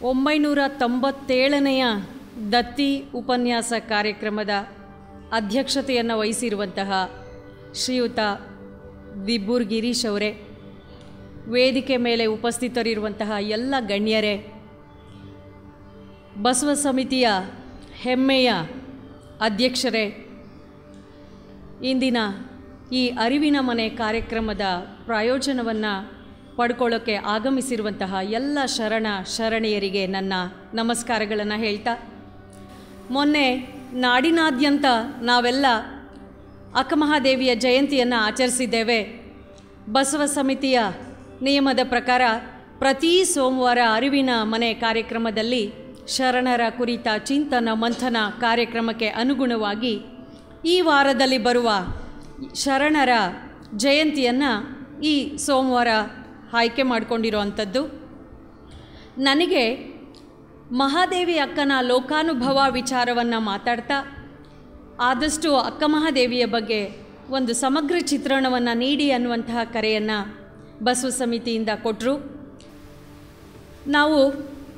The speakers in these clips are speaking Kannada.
ಒಂಬೈನೂರ ತೊಂಬತ್ತೇಳನೆಯ ದತ್ತಿ ಉಪನ್ಯಾಸ ಕಾರ್ಯಕ್ರಮದ ಅಧ್ಯಕ್ಷತೆಯನ್ನು ವಹಿಸಿರುವಂತಹ ಶ್ರೀಯುತ ದಿಬ್ಬೂರ್ ಗಿರೀಶ್ ಅವರೇ ವೇದಿಕೆ ಮೇಲೆ ಉಪಸ್ಥಿತರಿರುವಂತಹ ಎಲ್ಲ ಗಣ್ಯರೇ ಬಸವ ಸಮಿತಿಯ ಹೆಮ್ಮೆಯ ಅಧ್ಯಕ್ಷರೇ ಇಂದಿನ ಈ ಅರಿವಿನ ಮನೆ ಕಾರ್ಯಕ್ರಮದ ಪ್ರಯೋಜನವನ್ನು ಪಡ್ಕೊಳ್ಳೋಕ್ಕೆ ಆಗಮಿಸಿರುವಂತಹ ಎಲ್ಲ ಶರಣ ಶರಣೆಯರಿಗೆ ನನ್ನ ನಮಸ್ಕಾರಗಳನ್ನು ಹೇಳ್ತಾ ಮೊನ್ನೆ ನಾಡಿನಾದ್ಯಂತ ನಾವೆಲ್ಲ ಅಕ್ಕಮಹಾದೇವಿಯ ಜಯಂತಿಯನ್ನು ಆಚರಿಸಿದ್ದೇವೆ ಬಸವ ಸಮಿತಿಯ ನಿಯಮದ ಪ್ರಕಾರ ಪ್ರತಿ ಸೋಮವಾರ ಅರಿವಿನ ಮನೆ ಕಾರ್ಯಕ್ರಮದಲ್ಲಿ ಶರಣರ ಕುರಿತ ಚಿಂತನ ಮಂಥನ ಕಾರ್ಯಕ್ರಮಕ್ಕೆ ಅನುಗುಣವಾಗಿ ಈ ವಾರದಲ್ಲಿ ಬರುವ ಶರಣರ ಜಯಂತಿಯನ್ನು ಈ ಸೋಮವಾರ ಆಯ್ಕೆ ಮಾಡಿಕೊಂಡಿರೋ ಅಂಥದ್ದು ನನಗೆ ಮಹಾದೇವಿ ಅಕ್ಕನ ಲೋಕಾನುಭವ ವಿಚಾರವನ್ನು ಮಾತಾಡ್ತಾ ಆದಷ್ಟು ಅಕ್ಕ ಮಹಾದೇವಿಯ ಬಗ್ಗೆ ಒಂದು ಸಮಗ್ರ ಚಿತ್ರಣವನ್ನು ನೀಡಿ ಅನ್ನುವಂತಹ ಕರೆಯನ್ನು ಬಸವ ಸಮಿತಿಯಿಂದ ಕೊಟ್ಟರು ನಾವು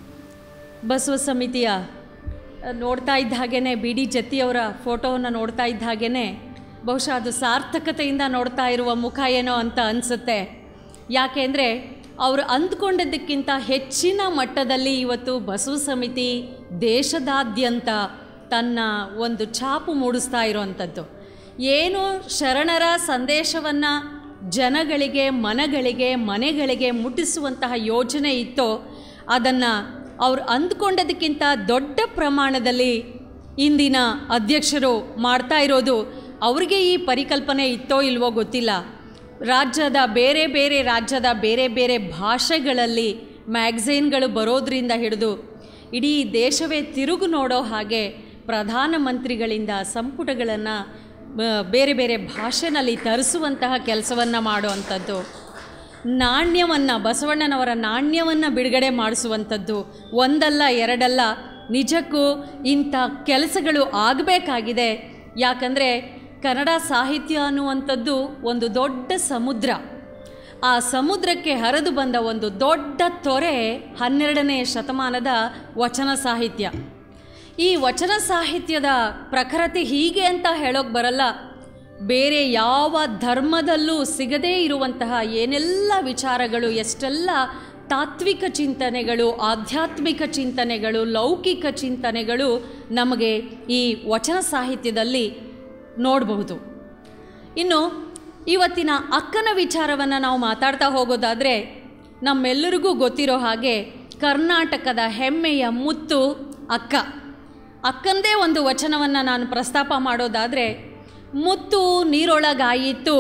ಬಸವ ಸಮಿತಿಯ ನೋಡ್ತಾ ಇದ್ದ ಹಾಗೇ ಬಿ ಡಿ ಜತ್ತಿಯವರ ಫೋಟೋವನ್ನು ನೋಡ್ತಾ ಇದ್ದ ಹಾಗೇ ಬಹುಶಃ ಅದು ಸಾರ್ಥಕತೆಯಿಂದ ನೋಡ್ತಾ ಇರುವ ಮುಖ ಏನೋ ಅಂತ ಅನಿಸುತ್ತೆ ಯಾಕೆಂದರೆ ಅವರು ಅಂದ್ಕೊಂಡಿದ್ದಕ್ಕಿಂತ ಹೆಚ್ಚಿನ ಮಟ್ಟದಲ್ಲಿ ಇವತ್ತು ಬಸವ ಸಮಿತಿ ದೇಶದಾದ್ಯಂತ ತನ್ನ ಒಂದು ಛಾಪು ಮೂಡಿಸ್ತಾ ಇರೋವಂಥದ್ದು ಏನು ಶರಣರ ಸಂದೇಶವನ್ನು ಜನಗಳಿಗೆ ಮನಗಳಿಗೆ ಮನೆಗಳಿಗೆ ಮುಟ್ಟಿಸುವಂತಹ ಯೋಜನೆ ಇತ್ತೋ ಅದನ್ನು ಅವ್ರು ಅಂದ್ಕೊಂಡದಕ್ಕಿಂತ ದೊಡ್ಡ ಪ್ರಮಾಣದಲ್ಲಿ ಇಂದಿನ ಅಧ್ಯಕ್ಷರು ಮಾಡ್ತಾ ಇರೋದು ಅವ್ರಿಗೆ ಈ ಪರಿಕಲ್ಪನೆ ಇತ್ತೋ ಇಲ್ವೋ ಗೊತ್ತಿಲ್ಲ ರಾಜ್ಯದ ಬೇರೆ ಬೇರೆ ರಾಜ್ಯದ ಬೇರೆ ಬೇರೆ ಭಾಷೆಗಳಲ್ಲಿ ಮ್ಯಾಗ್ಝೈನ್ಗಳು ಬರೋದ್ರಿಂದ ಹಿಡಿದು ಇಡೀ ದೇಶವೇ ತಿರುಗು ನೋಡೋ ಹಾಗೆ ಪ್ರಧಾನಮಂತ್ರಿಗಳಿಂದ ಸಂಪುಟಗಳನ್ನು ಬೇರೆ ಬೇರೆ ಭಾಷೆನಲ್ಲಿ ತರಿಸುವಂತಹ ಕೆಲಸವನ್ನು ಮಾಡುವಂಥದ್ದು ನಾಣ್ಯವನ್ನು ಬಸವಣ್ಣನವರ ನಾಣ್ಯವನ್ನು ಬಿಡುಗಡೆ ಮಾಡಿಸುವಂಥದ್ದು ಒಂದಲ್ಲ ಎರಡಲ್ಲ ನಿಜಕ್ಕೂ ಇಂಥ ಕೆಲಸಗಳು ಆಗಬೇಕಾಗಿದೆ ಯಾಕಂದರೆ ಕನ್ನಡ ಸಾಹಿತ್ಯ ಅನ್ನುವಂಥದ್ದು ಒಂದು ದೊಡ್ಡ ಸಮುದ್ರ ಆ ಸಮುದ್ರಕ್ಕೆ ಹರಿದು ಬಂದ ಒಂದು ದೊಡ್ಡ ತೊರೆ ಹನ್ನೆರಡನೇ ಶತಮಾನದ ವಚನ ಸಾಹಿತ್ಯ ಈ ವಚನ ಸಾಹಿತ್ಯದ ಪ್ರಖರತೆ ಹೀಗೆ ಅಂತ ಹೇಳೋಕೆ ಬರಲ್ಲ ಬೇರೆ ಯಾವ ಧರ್ಮದಲ್ಲೂ ಸಿಗದೇ ಇರುವಂತಹ ಏನೆಲ್ಲ ವಿಚಾರಗಳು ಎಷ್ಟೆಲ್ಲ ತಾತ್ವಿಕ ಚಿಂತನೆಗಳು ಆಧ್ಯಾತ್ಮಿಕ ಚಿಂತನೆಗಳು ಲೌಕಿಕ ಚಿಂತನೆಗಳು ನಮಗೆ ಈ ವಚನ ಸಾಹಿತ್ಯದಲ್ಲಿ ನೋಡಬಹುದು ಇನ್ನು ಇವತ್ತಿನ ಅಕ್ಕನ ವಿಚಾರವನ್ನು ನಾವು ಮಾತಾಡ್ತಾ ಹೋಗೋದಾದರೆ ನಮ್ಮೆಲ್ಲರಿಗೂ ಗೊತ್ತಿರೋ ಹಾಗೆ ಕರ್ನಾಟಕದ ಹೆಮ್ಮೆಯ ಮುತ್ತು ಅಕ್ಕ ಅಕ್ಕಂದೇ ಒಂದು ವಚನವನ್ನು ನಾನು ಪ್ರಸ್ತಾಪ ಮಾಡೋದಾದರೆ ಮುತ್ತು ನೀರೊಳಗಾಯಿತು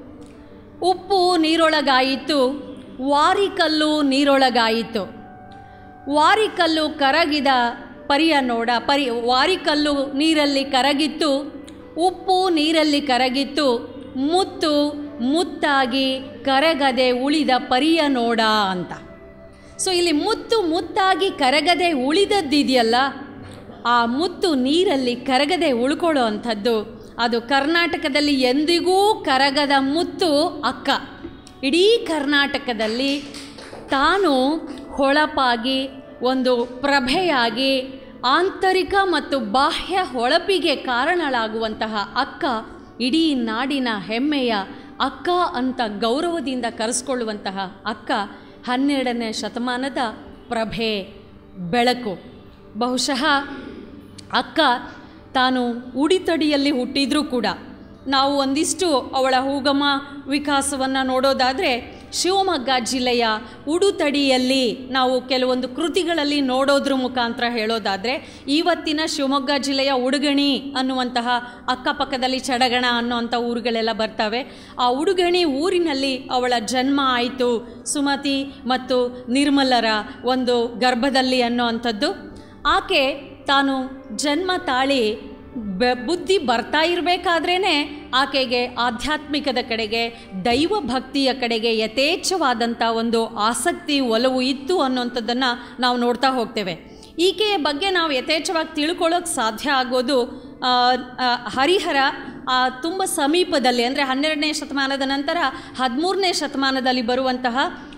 ಉಪ್ಪು ನೀರೊಳಗಾಯಿತು ವಾರಿಕಲ್ಲು ನೀರೊಳಗಾಯಿತು ವಾರಿಕಲ್ಲು ಕರಗಿದ ಪರಿಯ ನೋಡ ಪರಿ ವಾರಿಕಲ್ಲು ನೀರಲ್ಲಿ ಕರಗಿತ್ತು ಉಪ್ಪು ನೀರಲ್ಲಿ ಕರಗಿತ್ತು ಮುತ್ತು ಮುತ್ತಾಗಿ ಕರಗದೆ ಉಳಿದ ಪರಿಯ ನೋಡ ಅಂತ ಸೊ ಇಲ್ಲಿ ಮುತ್ತು ಮುತ್ತಾಗಿ ಕರಗದೆ ಉಳಿದದ್ದಿದೆಯಲ್ಲ ಆ ಮುತ್ತು ನೀರಲ್ಲಿ ಕರಗದೆ ಉಳ್ಕೊಳ್ಳೋ ಅಂಥದ್ದು ಅದು ಕರ್ನಾಟಕದಲ್ಲಿ ಎಂದಿಗೂ ಕರಗದ ಮುತ್ತು ಅಕ್ಕ ಇಡೀ ಕರ್ನಾಟಕದಲ್ಲಿ ತಾನು ಹೊಳಪಾಗಿ ಒಂದು ಪ್ರಭೆಯಾಗಿ ಆಂತರಿಕ ಮತ್ತು ಬಾಹ್ಯ ಹೊಳಪಿಗೆ ಕಾರಣಳಾಗುವಂತಹ ಅಕ್ಕ ಇಡೀ ನಾಡಿನ ಹೆಮ್ಮೆಯ ಅಕ್ಕ ಅಂತ ಗೌರವದಿಂದ ಕರೆಸ್ಕೊಳ್ಳುವಂತಹ ಅಕ್ಕ ಹನ್ನೆರಡನೇ ಶತಮಾನದ ಪ್ರಭೆ ಬೆಳಕು ಬಹುಶಃ ಅಕ್ಕ ತಾನು ಉಡಿತಡಿಯಲ್ಲಿ ಹುಟ್ಟಿದರೂ ಕೂಡ ನಾವು ಒಂದಿಷ್ಟು ಅವಳ ಹೂಗಮ ವಿಕಾಸವನ್ನು ನೋಡೋದಾದರೆ ಶಿವಮೊಗ್ಗ ಜಿಲ್ಲೆಯ ಉಡುತಡಿಯಲ್ಲಿ ನಾವು ಕೆಲವೊಂದು ಕೃತಿಗಳಲ್ಲಿ ನೋಡೋದ್ರ ಮುಖಾಂತರ ಹೇಳೋದಾದರೆ ಇವತ್ತಿನ ಶಿವಮೊಗ್ಗ ಜಿಲ್ಲೆಯ ಉಡುಗಣಿ ಅನ್ನುವಂತಹ ಅಕ್ಕಪಕ್ಕದಲ್ಲಿ ಚಡಗಣ ಅನ್ನುವಂಥ ಊರುಗಳೆಲ್ಲ ಬರ್ತವೆ ಆ ಉಡುಗಣಿ ಊರಿನಲ್ಲಿ ಅವಳ ಜನ್ಮ ಆಯಿತು ಸುಮತಿ ಮತ್ತು ನಿರ್ಮಲರ ಒಂದು ಗರ್ಭದಲ್ಲಿ ಅನ್ನೋ ಅಂಥದ್ದು ಆಕೆ ತಾನು ಜನ್ಮ ತಾಳಿ ಬ ಬುದ್ಧಿ ಬರ್ತಾ ಇರಬೇಕಾದ್ರೇ ಆಕೆಗೆ ಆಧ್ಯಾತ್ಮಿಕದ ಕಡೆಗೆ ದೈವ ಭಕ್ತಿಯ ಕಡೆಗೆ ಯಥೇಚ್ಛವಾದಂಥ ಒಂದು ಆಸಕ್ತಿ ಒಲವು ಇತ್ತು ಅನ್ನೋಂಥದ್ದನ್ನು ನಾವು ನೋಡ್ತಾ ಹೋಗ್ತೇವೆ ಈಕೆಯ ಬಗ್ಗೆ ನಾವು ಯಥೇಚ್ಛವಾಗಿ ತಿಳ್ಕೊಳ್ಳೋಕೆ ಸಾಧ್ಯ ಆಗೋದು ಆ, ಆ, ಹರಿಹರ ತುಂಬ ಸಮೀಪದಲ್ಲಿ ಅಂದರೆ ಹನ್ನೆರಡನೇ ಶತಮಾನದ ನಂತರ ಹದಿಮೂರನೇ ಶತಮಾನದಲ್ಲಿ ಬರುವಂತಹ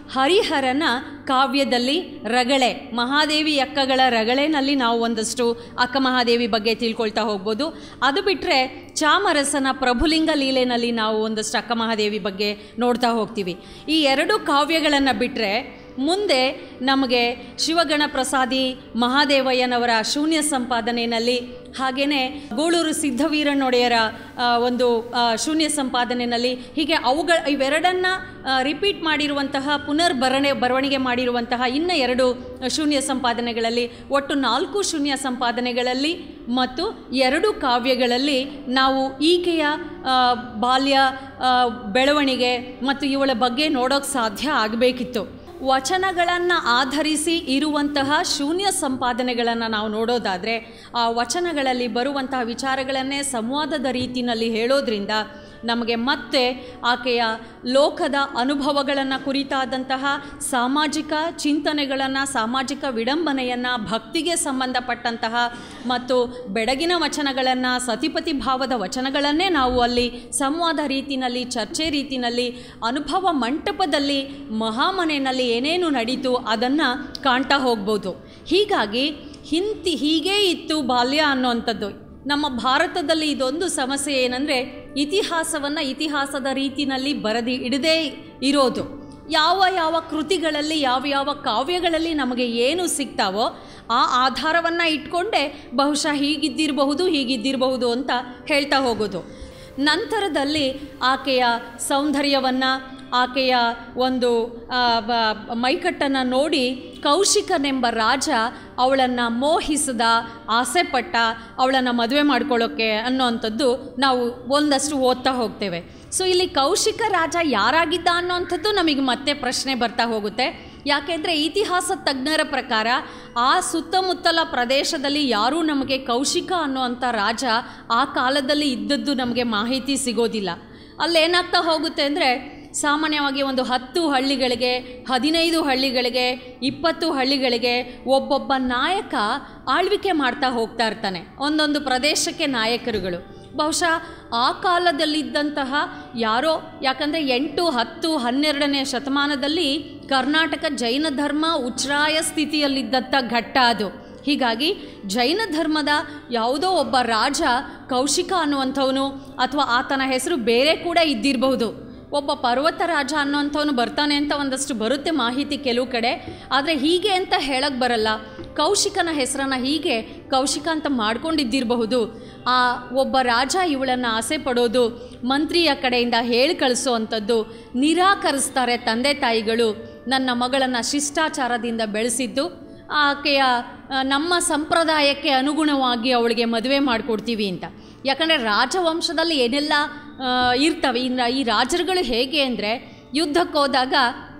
ಹರಿಹರನ ಕಾವ್ಯದಲ್ಲಿ ರಗಳೆ ಮಹಾದೇವಿ ಅಕ್ಕಗಳ ರಗಳೆನಲ್ಲಿ ನಾವು ಒಂದಷ್ಟು ಅಕ್ಕ ಮಹಾದೇವಿ ಬಗ್ಗೆ ತಿಳ್ಕೊಳ್ತಾ ಹೋಗ್ಬೋದು ಅದು ಬಿಟ್ಟರೆ ಚಾಮರಸನ ಪ್ರಭುಲಿಂಗ ಲೀಲೆನಲ್ಲಿ ನಾವು ಒಂದಷ್ಟು ಅಕ್ಕ ಮಹಾದೇವಿ ಬಗ್ಗೆ ನೋಡ್ತಾ ಹೋಗ್ತೀವಿ ಈ ಎರಡು ಕಾವ್ಯಗಳನ್ನು ಬಿಟ್ಟರೆ ಮುಂದೆ ನಮಗೆ ಶಿವಗಣ ಪ್ರಸಾದಿ ಮಹಾದೇವಯ್ಯನವರ ಶೂನ್ಯ ಸಂಪಾದನೆಯಲ್ಲಿ ಹಾಗೆಯೇ ಗೂಳೂರು ಸಿದ್ಧವೀರಣ್ಣೊಡೆಯರ ಆ, ಒಂದು ಆ, ಶೂನ್ಯ ಸಂಪಾದನೆಯಲ್ಲಿ ಹೀಗೆ ಅವುಗಳ ಇವೆರಡನ್ನು ರಿಪೀಟ್ ಮಾಡಿರುವಂತಹ ಪುನರ್ ಬರಣೆ ಬರವಣಿಗೆ ಮಾಡಿರುವಂತಹ ಇನ್ನು ಎರಡು ಶೂನ್ಯ ಸಂಪಾದನೆಗಳಲ್ಲಿ ಒಟ್ಟು ನಾಲ್ಕು ಶೂನ್ಯ ಸಂಪಾದನೆಗಳಲ್ಲಿ ಮತ್ತು ಎರಡು ಕಾವ್ಯಗಳಲ್ಲಿ ನಾವು ಈಕೆಯ ಆ, ಬಾಲ್ಯ ಆ, ಬೆಳವಣಿಗೆ ಮತ್ತು ಇವಳ ಬಗ್ಗೆ ನೋಡೋಕ್ಕೆ ಸಾಧ್ಯ ಆಗಬೇಕಿತ್ತು ವಚನಗಳನ್ನು ಆಧರಿಸಿ ಇರುವಂತಹ ಶೂನ್ಯ ಸಂಪಾದನೆಗಳನ್ನು ನಾವು ನೋಡೋದಾದರೆ ಆ ವಚನಗಳಲ್ಲಿ ಬರುವಂತಹ ವಿಚಾರಗಳನ್ನೇ ಸಂವಾದದ ರೀತಿಯಲ್ಲಿ ಹೇಳೋದ್ರಿಂದ ನಮಗೆ ಮತ್ತೆ ಆಕೆಯ ಲೋಕದ ಅನುಭವಗಳನ್ನು ಕುರಿತಾದಂತಹ ಸಾಮಾಜಿಕ ಚಿಂತನೆಗಳನ್ನು ಸಾಮಾಜಿಕ ವಿಡಂಬನೆಯನ್ನು ಭಕ್ತಿಗೆ ಸಂಬಂಧಪಟ್ಟಂತಹ ಮತ್ತು ಬೆಡಗಿನ ವಚನಗಳನ್ನು ಸತಿಪತಿ ಭಾವದ ವಚನಗಳನ್ನೇ ನಾವು ಅಲ್ಲಿ ಸಂವಾದ ರೀತಿಯಲ್ಲಿ ಚರ್ಚೆ ರೀತಿಯಲ್ಲಿ ಅನುಭವ ಮಂಟಪದಲ್ಲಿ ಮಹಾಮನೆಯಲ್ಲಿ ಏನೇನು ನಡೀತು ಅದನ್ನು ಕಾಣ್ತಾ ಹೋಗ್ಬೋದು ಹೀಗಾಗಿ ಹಿಂತಿ ಹೀಗೇ ಇತ್ತು ಬಾಲ್ಯ ಅನ್ನೋವಂಥದ್ದು ನಮ್ಮ ಭಾರತದಲ್ಲಿ ಇದೊಂದು ಸಮಸ್ಯೆ ಏನಂದರೆ ಇತಿಹಾಸವನ್ನು ಇತಿಹಾಸದ ರೀತಿಯಲ್ಲಿ ಬರೆದಿ ಇಡದೇ ಇರೋದು ಯಾವ ಯಾವ ಕೃತಿಗಳಲ್ಲಿ ಯಾವ ಯಾವ ಕಾವ್ಯಗಳಲ್ಲಿ ನಮಗೆ ಏನು ಸಿಗ್ತಾವೋ ಆ ಆಧಾರವನ್ನು ಇಟ್ಕೊಂಡೇ ಬಹುಶಃ ಹೀಗಿದ್ದಿರಬಹುದು ಹೀಗಿದ್ದಿರಬಹುದು ಅಂತ ಹೇಳ್ತಾ ಹೋಗೋದು ನಂತರದಲ್ಲಿ ಆಕೆಯ ಸೌಂದರ್ಯವನ್ನು ಆಕೆಯ ಒಂದು ಆ, ಬ- ಮೈಕಟ್ಟನ್ನು ನೋಡಿ ಕೌಶಿಕನೆಂಬ ರಾಜ ಅವಳನ್ನು ಮೋಹಿಸಿದ ಆಸೆಪಟ್ಟ ಅವಳನ್ನು ಮದುವೆ ಮಾಡ್ಕೊಳ್ಳೋಕ್ಕೆ ಅನ್ನೋವಂಥದ್ದು ನಾವು ಒಂದಷ್ಟು ಓದ್ತಾ ಹೋಗ್ತೇವೆ ಸೊ ಇಲ್ಲಿ ಕೌಶಿಕ ರಾಜ ಯಾರಾಗಿದ್ದ ಅನ್ನೋವಂಥದ್ದು ನಮಗೆ ಮತ್ತೆ ಪ್ರಶ್ನೆ ಬರ್ತಾ ಹೋಗುತ್ತೆ ಯಾಕೆಂದರೆ ಇತಿಹಾಸ ತಜ್ಞರ ಪ್ರಕಾರ ಆ ಸುತ್ತಮುತ್ತಲ ಪ್ರದೇಶದಲ್ಲಿ ಯಾರೂ ನಮಗೆ ಕೌಶಿಕ ಅನ್ನುವಂಥ ರಾಜ ಆ ಕಾಲದಲ್ಲಿ ಇದ್ದದ್ದು ನಮಗೆ ಮಾಹಿತಿ ಸಿಗೋದಿಲ್ಲ ಅಲ್ಲೇನಾಗ್ತಾ ಹೋಗುತ್ತೆ ಅಂದರೆ ಸಾಮಾನ್ಯವಾಗಿ ಒಂದು ಹತ್ತು ಹಳ್ಳಿಗಳಿಗೆ ಹದಿನೈದು ಹಳ್ಳಿಗಳಿಗೆ ಇಪ್ಪತ್ತು ಹಳ್ಳಿಗಳಿಗೆ ಒಬ್ಬೊಬ್ಬ ನಾಯಕ ಆಳ್ವಿಕೆ ಮಾಡ್ತಾ ಹೋಗ್ತಾ ಇರ್ತಾನೆ ಒಂದೊಂದು ಪ್ರದೇಶಕ್ಕೆ ನಾಯಕರುಗಳು ಬಹುಶಃ ಆ ಕಾಲದಲ್ಲಿದ್ದಂತಹ ಯಾರೋ ಯಾಕಂದರೆ ಎಂಟು ಹತ್ತು ಹನ್ನೆರಡನೇ ಶತಮಾನದಲ್ಲಿ ಕರ್ನಾಟಕ ಜೈನ ಧರ್ಮ ಉಚ್ಛ್ರಾಯ ಸ್ಥಿತಿಯಲ್ಲಿದ್ದಂಥ ಘಟ್ಟ ಅದು ಹೀಗಾಗಿ ಜೈನ ಧರ್ಮದ ಯಾವುದೋ ಒಬ್ಬ ರಾಜ ಕೌಶಿಕ ಅನ್ನುವಂಥವನು ಅಥವಾ ಆತನ ಹೆಸರು ಬೇರೆ ಕೂಡ ಇದ್ದಿರಬಹುದು ಒಬ್ಬ ಪರ್ವತ ರಾಜ ಅನ್ನೋಂಥವನು ಬರ್ತಾನೆ ಅಂತ ಒಂದಷ್ಟು ಬರುತ್ತೆ ಮಾಹಿತಿ ಕೆಲವು ಕಡೆ ಆದರೆ ಹೀಗೆ ಅಂತ ಹೇಳಕ್ಕೆ ಬರಲ್ಲ ಕೌಶಿಕನ ಹೆಸರನ್ನು ಹೀಗೆ ಕೌಶಿಕ ಅಂತ ಮಾಡ್ಕೊಂಡಿದ್ದಿರಬಹುದು ಆ ಒಬ್ಬ ರಾಜ ಇವಳನ್ನು ಆಸೆ ಪಡೋದು ಮಂತ್ರಿಯ ಕಡೆಯಿಂದ ಹೇಳಿ ಕಳಿಸೋ ಅಂಥದ್ದು ನಿರಾಕರಿಸ್ತಾರೆ ತಂದೆ ತಾಯಿಗಳು ನನ್ನ ಮಗಳನ್ನು ಶಿಷ್ಟಾಚಾರದಿಂದ ಬೆಳೆಸಿದ್ದು ಆಕೆಯ ಆ, ನಮ್ಮ ಸಂಪ್ರದಾಯಕ್ಕೆ ಅನುಗುಣವಾಗಿ ಅವಳಿಗೆ ಮದುವೆ ಮಾಡಿಕೊಡ್ತೀವಿ ಅಂತ ಯಾಕಂದರೆ ರಾಜವಂಶದಲ್ಲಿ ಏನೆಲ್ಲ ಆ, ಇರ್ತವೆ ಇನ್ನು ಈ ರಾಜರುಗಳು ಹೇಗೆ ಅಂದರೆ ಯುದ್ಧಕ್ಕೆ ಹೋದಾಗ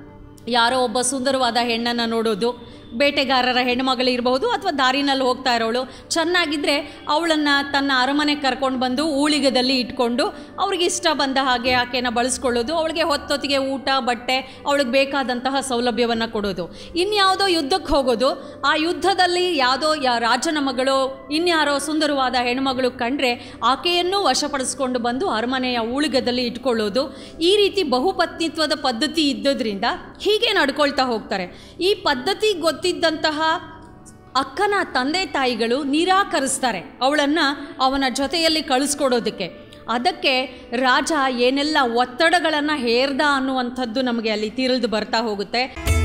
ಯಾರೋ ಒಬ್ಬ ಸುಂದರವಾದ ಹೆಣ್ಣನ್ನು ನೋಡೋದು ಬೇಟೆಗಾರರ ಹೆಣ್ಣುಮಗಳಿರಬಹುದು ಅಥವಾ ದಾರಿನಲ್ಲಿ ಹೋಗ್ತಾ ಇರೋಳು ಚೆನ್ನಾಗಿದ್ದರೆ ಅವಳನ್ನು ತನ್ನ ಅರಮನೆ ಕರ್ಕೊಂಡು ಬಂದು ಊಳಿಗದಲ್ಲಿ ಇಟ್ಕೊಂಡು ಅವ್ರಿಗೆ ಇಷ್ಟ ಬಂದ ಹಾಗೆ ಆಕೆನ ಬಳಸ್ಕೊಳ್ಳೋದು ಅವಳಿಗೆ ಹೊತ್ತೊತ್ತಿಗೆ ಊಟ ಬಟ್ಟೆ ಅವಳಿಗೆ ಬೇಕಾದಂತಹ ಸೌಲಭ್ಯವನ್ನು ಕೊಡೋದು ಇನ್ಯಾವುದೋ ಯುದ್ಧಕ್ಕೆ ಹೋಗೋದು ಆ ಯುದ್ಧದಲ್ಲಿ ಯಾವುದೋ ಯಾ ರಾಜನ ಮಗಳು ಇನ್ಯಾರೋ ಸುಂದರವಾದ ಹೆಣ್ಮಗಳು ಕಂಡ್ರೆ ಆಕೆಯನ್ನು ವಶಪಡಿಸ್ಕೊಂಡು ಬಂದು ಅರಮನೆಯ ಊಳಿಗದಲ್ಲಿ ಇಟ್ಕೊಳ್ಳೋದು ಈ ರೀತಿ ಬಹುಪತ್ನಿತ್ವದ ಪದ್ಧತಿ ಇದ್ದದ್ರಿಂದ ಹೀಗೆ ನಡ್ಕೊಳ್ತಾ ಹೋಗ್ತಾರೆ ಈ ಪದ್ಧತಿ ಗೊತ್ತಿದ್ದಂತಹ ಅಕ್ಕನ ತಂದೆ ತಾಯಿಗಳು ನಿರಾಕರಿಸ್ತಾರೆ ಅವಳನ್ನು ಅವನ ಜೊತೆಯಲ್ಲಿ ಕಳಿಸ್ಕೊಡೋದಕ್ಕೆ ಅದಕ್ಕೆ ರಾಜ ಏನೆಲ್ಲ ಒತ್ತಡಗಳನ್ನು ಹೇರ್ದ ಅನ್ನುವಂಥದ್ದು ನಮಗೆ ಅಲ್ಲಿ ತಿಳಿದು ಬರ್ತಾ ಹೋಗುತ್ತೆ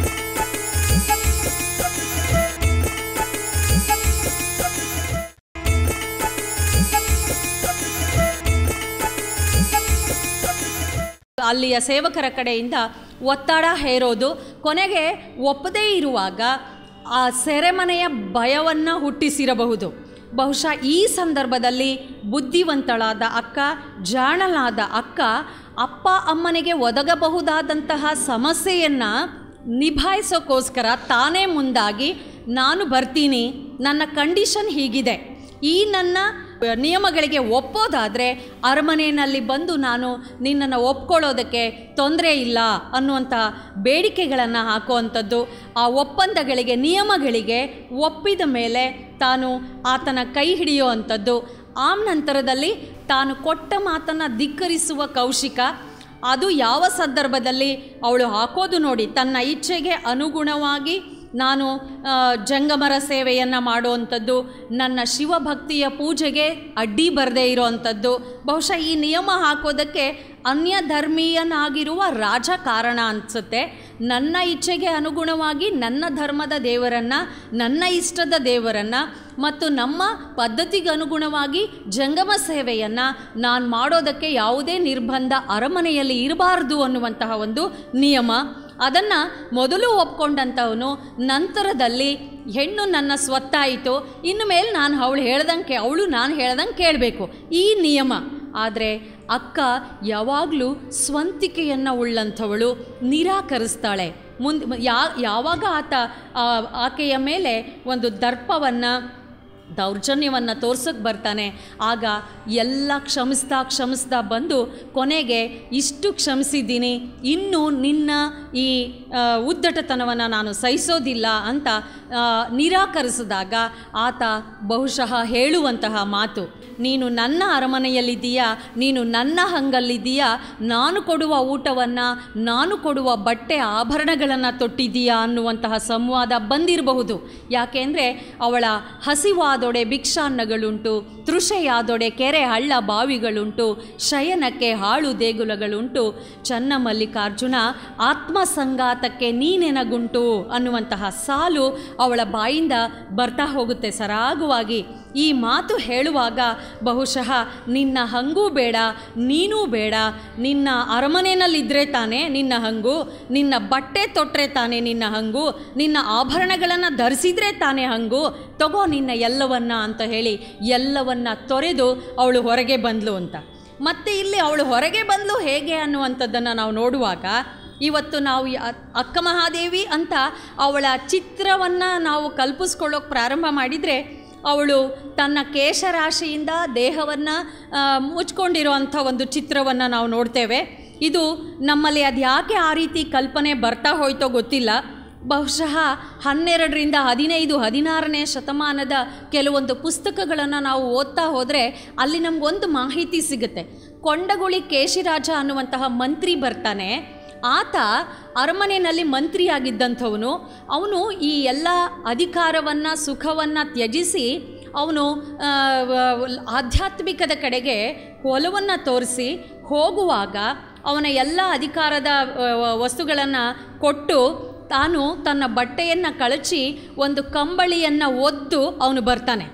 ಅಲ್ಲಿಯ ಸೇವಕರ ಕಡೆಯಿಂದ ಒತ್ತಡ ಹೇರೋದು ಕೊನೆಗೆ ಒಪ್ಪದೇ ಇರುವಾಗ ಆ ಸೆರೆಮನೆಯ ಭಯವನ್ನು ಹುಟ್ಟಿಸಿರಬಹುದು ಬಹುಶಃ ಈ ಸಂದರ್ಭದಲ್ಲಿ ಬುದ್ಧಿವಂತಳಾದ ಅಕ್ಕ ಜಾಣಲಾದ ಅಕ್ಕ ಅಪ್ಪ ಅಮ್ಮನಿಗೆ ಒದಗಬಹುದಾದಂತಹ ಸಮಸ್ಯೆಯನ್ನು ನಿಭಾಯಿಸೋಕ್ಕೋಸ್ಕರ ತಾನೇ ಮುಂದಾಗಿ ನಾನು ಬರ್ತೀನಿ ನನ್ನ ಕಂಡೀಷನ್ ಹೀಗಿದೆ ಈ ನನ್ನ ನಿಯಮಗಳಿಗೆ ಒಪ್ಪೋದಾದರೆ ಅರಮನೆಯಲ್ಲಿ ಬಂದು ನಾನು ನಿನ್ನನ್ನು ಒಪ್ಕೊಳ್ಳೋದಕ್ಕೆ ತೊಂದರೆ ಇಲ್ಲ ಅನ್ನುವಂಥ ಬೇಡಿಕೆಗಳನ್ನು ಹಾಕುವಂಥದ್ದು ಆ ಒಪ್ಪಂದಗಳಿಗೆ ನಿಯಮಗಳಿಗೆ ಒಪ್ಪಿದ ಮೇಲೆ ತಾನು ಆತನ ಕೈ ಹಿಡಿಯುವಂಥದ್ದು ಆ ನಂತರದಲ್ಲಿ ತಾನು ಕೊಟ್ಟ ಮಾತನ್ನು ಧಿಕ್ಕರಿಸುವ ಕೌಶಿಕ ಅದು ಯಾವ ಸಂದರ್ಭದಲ್ಲಿ ಅವಳು ಹಾಕೋದು ನೋಡಿ ತನ್ನ ಇಚ್ಛೆಗೆ ಅನುಗುಣವಾಗಿ ನಾನು ಆ, ಜಂಗಮರ ಸೇವೆಯನ್ನು ಮಾಡುವಂಥದ್ದು ನನ್ನ ಶಿವಭಕ್ತಿಯ ಪೂಜೆಗೆ ಅಡ್ಡಿ ಬರದೇ ಇರೋವಂಥದ್ದು ಬಹುಶಃ ಈ ನಿಯಮ ಹಾಕೋದಕ್ಕೆ ಅನ್ಯ ಧರ್ಮೀಯನಾಗಿರುವ ರಾಜ ಕಾರಣ ಅನಿಸುತ್ತೆ ನನ್ನ ಇಚ್ಛೆಗೆ ಅನುಗುಣವಾಗಿ ನನ್ನ ಧರ್ಮದ ದೇವರನ್ನು ನನ್ನ ಇಷ್ಟದ ದೇವರನ್ನು ಮತ್ತು ನಮ್ಮ ಪದ್ಧತಿಗೆ ಅನುಗುಣವಾಗಿ ಜಂಗಮ ಸೇವೆಯನ್ನು ನಾನು ಮಾಡೋದಕ್ಕೆ ಯಾವುದೇ ನಿರ್ಬಂಧ ಅರಮನೆಯಲ್ಲಿ ಇರಬಾರ್ದು ಅನ್ನುವಂತಹ ಒಂದು ನಿಯಮ ಅದನ್ನು ಮೊದಲು ಒಪ್ಕೊಂಡಂಥವನು ನಂತರದಲ್ಲಿ ಹೆಣ್ಣು ನನ್ನ ಸ್ವತ್ತಾಯಿತು ಇನ್ನು ಮೇಲೆ ನಾನು ಅವಳು ಹೇಳ್ದಂಗೆ ಅವಳು ನಾನು ಹೇಳ್ದಂಗೆ ಕೇಳಬೇಕು ಈ ನಿಯಮ ಆದರೆ ಅಕ್ಕ ಯಾವಾಗಲೂ ಸ್ವಂತಿಕೆಯನ್ನು ಉಳ್ಳಂಥವಳು ನಿರಾಕರಿಸ್ತಾಳೆ ಮುಂದೆ ಯಾ ಯಾವಾಗ ಆತ ಆ, ಆಕೆಯ ಮೇಲೆ ಒಂದು ದರ್ಪವನ್ನು ದೌರ್ಜನ್ಯವನ್ನು ತೋರ್ಸೋಕ್ಕೆ ಬರ್ತಾನೆ ಆಗ ಎಲ್ಲ ಕ್ಷಮಿಸ್ತಾ ಕ್ಷಮಿಸ್ತಾ ಬಂದು ಕೊನೆಗೆ ಇಷ್ಟು ಕ್ಷಮಿಸಿದ್ದೀನಿ ಇನ್ನು ನಿನ್ನ ಈ ಆ, ಉದ್ದಟತನವನ್ನು ನಾನು ಸಹಿಸೋದಿಲ್ಲ ಅಂತ ಆ, ನಿರಾಕರಿಸಿದಾಗ ಆತ ಬಹುಶಃ ಹೇಳುವಂತಹ ಮಾತು ನೀನು ನನ್ನ ಅರಮನೆಯಲ್ಲಿದ್ದೀಯಾ ನೀನು ನನ್ನ ಹಂಗಲ್ಲಿದ್ದೀಯಾ ನಾನು ಕೊಡುವ ಊಟವನ್ನು ನಾನು ಕೊಡುವ ಬಟ್ಟೆ ಆಭರಣಗಳನ್ನು ತೊಟ್ಟಿದ್ದೀಯಾ ಅನ್ನುವಂತಹ ಸಂವಾದ ಬಂದಿರಬಹುದು ಯಾಕೆಂದರೆ ಅವಳ ಹಸಿವಾದೊಡೆ ಭಿಕ್ಷಾನ್ನಗಳುಂಟು ತೃಷೆಯಾದೊಡೆ ಕೆರೆ ಹಳ್ಳ ಬಾವಿಗಳುಂಟು ಶಯನಕ್ಕೆ ಹಾಳು ದೇಗುಲಗಳುಂಟು ಚನ್ನ ಮಲ್ಲಿಕಾರ್ಜುನ ಆತ್ಮಸಂಗಾತಕ್ಕೆ ನೀನೆನಗುಂಟು ಅನ್ನುವಂತಹ ಸಾಲು ಅವಳ ಬಾಯಿಂದ ಬರ್ತಾ ಹೋಗುತ್ತೆ ಸರಾಗವಾಗಿ ಈ ಮಾತು ಹೇಳುವಾಗ ಬಹುಶಃ ನಿನ್ನ ಹಂಗೂ ಬೇಡ ನೀನೂ ಬೇಡ ನಿನ್ನ ಅರಮನೆಯಲ್ಲಿದ್ದರೆ ತಾನೇ ನಿನ್ನ ಹಂಗು ನಿನ್ನ ಬಟ್ಟೆ ತೊಟ್ಟರೆ ತಾನೇ ನಿನ್ನ ಹಂಗು ನಿನ್ನ ಆಭರಣಗಳನ್ನು ಧರಿಸಿದ್ರೆ ತಾನೇ ಹಂಗು ತಗೋ ನಿನ್ನ ಎಲ್ಲವನ್ನ ಅಂತ ಹೇಳಿ ಎಲ್ಲವನ್ನ ತೊರೆದು ಅವಳು ಹೊರಗೆ ಬಂದ್ಲು ಅಂತ ಮತ್ತೆ ಇಲ್ಲಿ ಅವಳು ಹೊರಗೆ ಬಂದ್ಲು ಹೇಗೆ ಅನ್ನುವಂಥದ್ದನ್ನು ನಾವು ನೋಡುವಾಗ ಇವತ್ತು ನಾವು ಈ ಅ- ಅಕ್ಕ ಮಹಾದೇವಿ ಅಂತ ಅವಳ ಚಿತ್ರವನ್ನು ನಾವು ಕಲ್ಪಿಸ್ಕೊಳ್ಳೋಕೆ ಪ್ರಾರಂಭ ಮಾಡಿದರೆ ಅವಳು ತನ್ನ ಕೇಶರಾಶಿಯಿಂದ ದೇಹವನ್ನು ಮುಚ್ಕೊಂಡಿರುವಂಥ ಒಂದು ಚಿತ್ರವನ್ನು ನಾವು ನೋಡ್ತೇವೆ ಇದು ನಮ್ಮಲ್ಲಿ ಅದು ಯಾಕೆ ಆ ರೀತಿ ಕಲ್ಪನೆ ಬರ್ತಾ ಹೋಯ್ತೋ ಗೊತ್ತಿಲ್ಲ ಬಹುಶಃ ಹನ್ನೆರಡರಿಂದ ಹದಿನೈದು ಹದಿನಾರನೇ ಶತಮಾನದ ಕೆಲವೊಂದು ಪುಸ್ತಕಗಳನ್ನು ನಾವು ಓದ್ತಾ ಹೋದರೆ ಅಲ್ಲಿ ನಮಗೊಂದು ಮಾಹಿತಿ ಸಿಗುತ್ತೆ ಕೊಂಡಗುಳಿ ಕೇಶಿರಾಜ ಅನ್ನುವಂತಹ ಮಂತ್ರಿ ಬರ್ತಾನೆ ಆತ ಅರಮನೆಯಲ್ಲಿ ಮಂತ್ರಿಯಾಗಿದ್ದಂಥವನು ಅವನು ಈ ಎಲ್ಲ ಅಧಿಕಾರವನ್ನು ಸುಖವನ್ನು ತ್ಯಜಿಸಿ ಅವನು ಆ, ವ- ಆಧ್ಯಾತ್ಮಿಕದ ಕಡೆಗೆ ಒಲವನ್ನು ತೋರಿಸಿ ಹೋಗುವಾಗ ಅವನ ಎಲ್ಲ ಅಧಿಕಾರದ ವಸ್ತುಗಳನ್ನು ಕೊಟ್ಟು ತಾನು ತನ್ನ ಬಟ್ಟೆಯನ್ನು ಕಳಚಿ ಒಂದು ಕಂಬಳಿಯನ್ನು ಒದ್ದು ಅವನು ಬರ್ತಾನೆ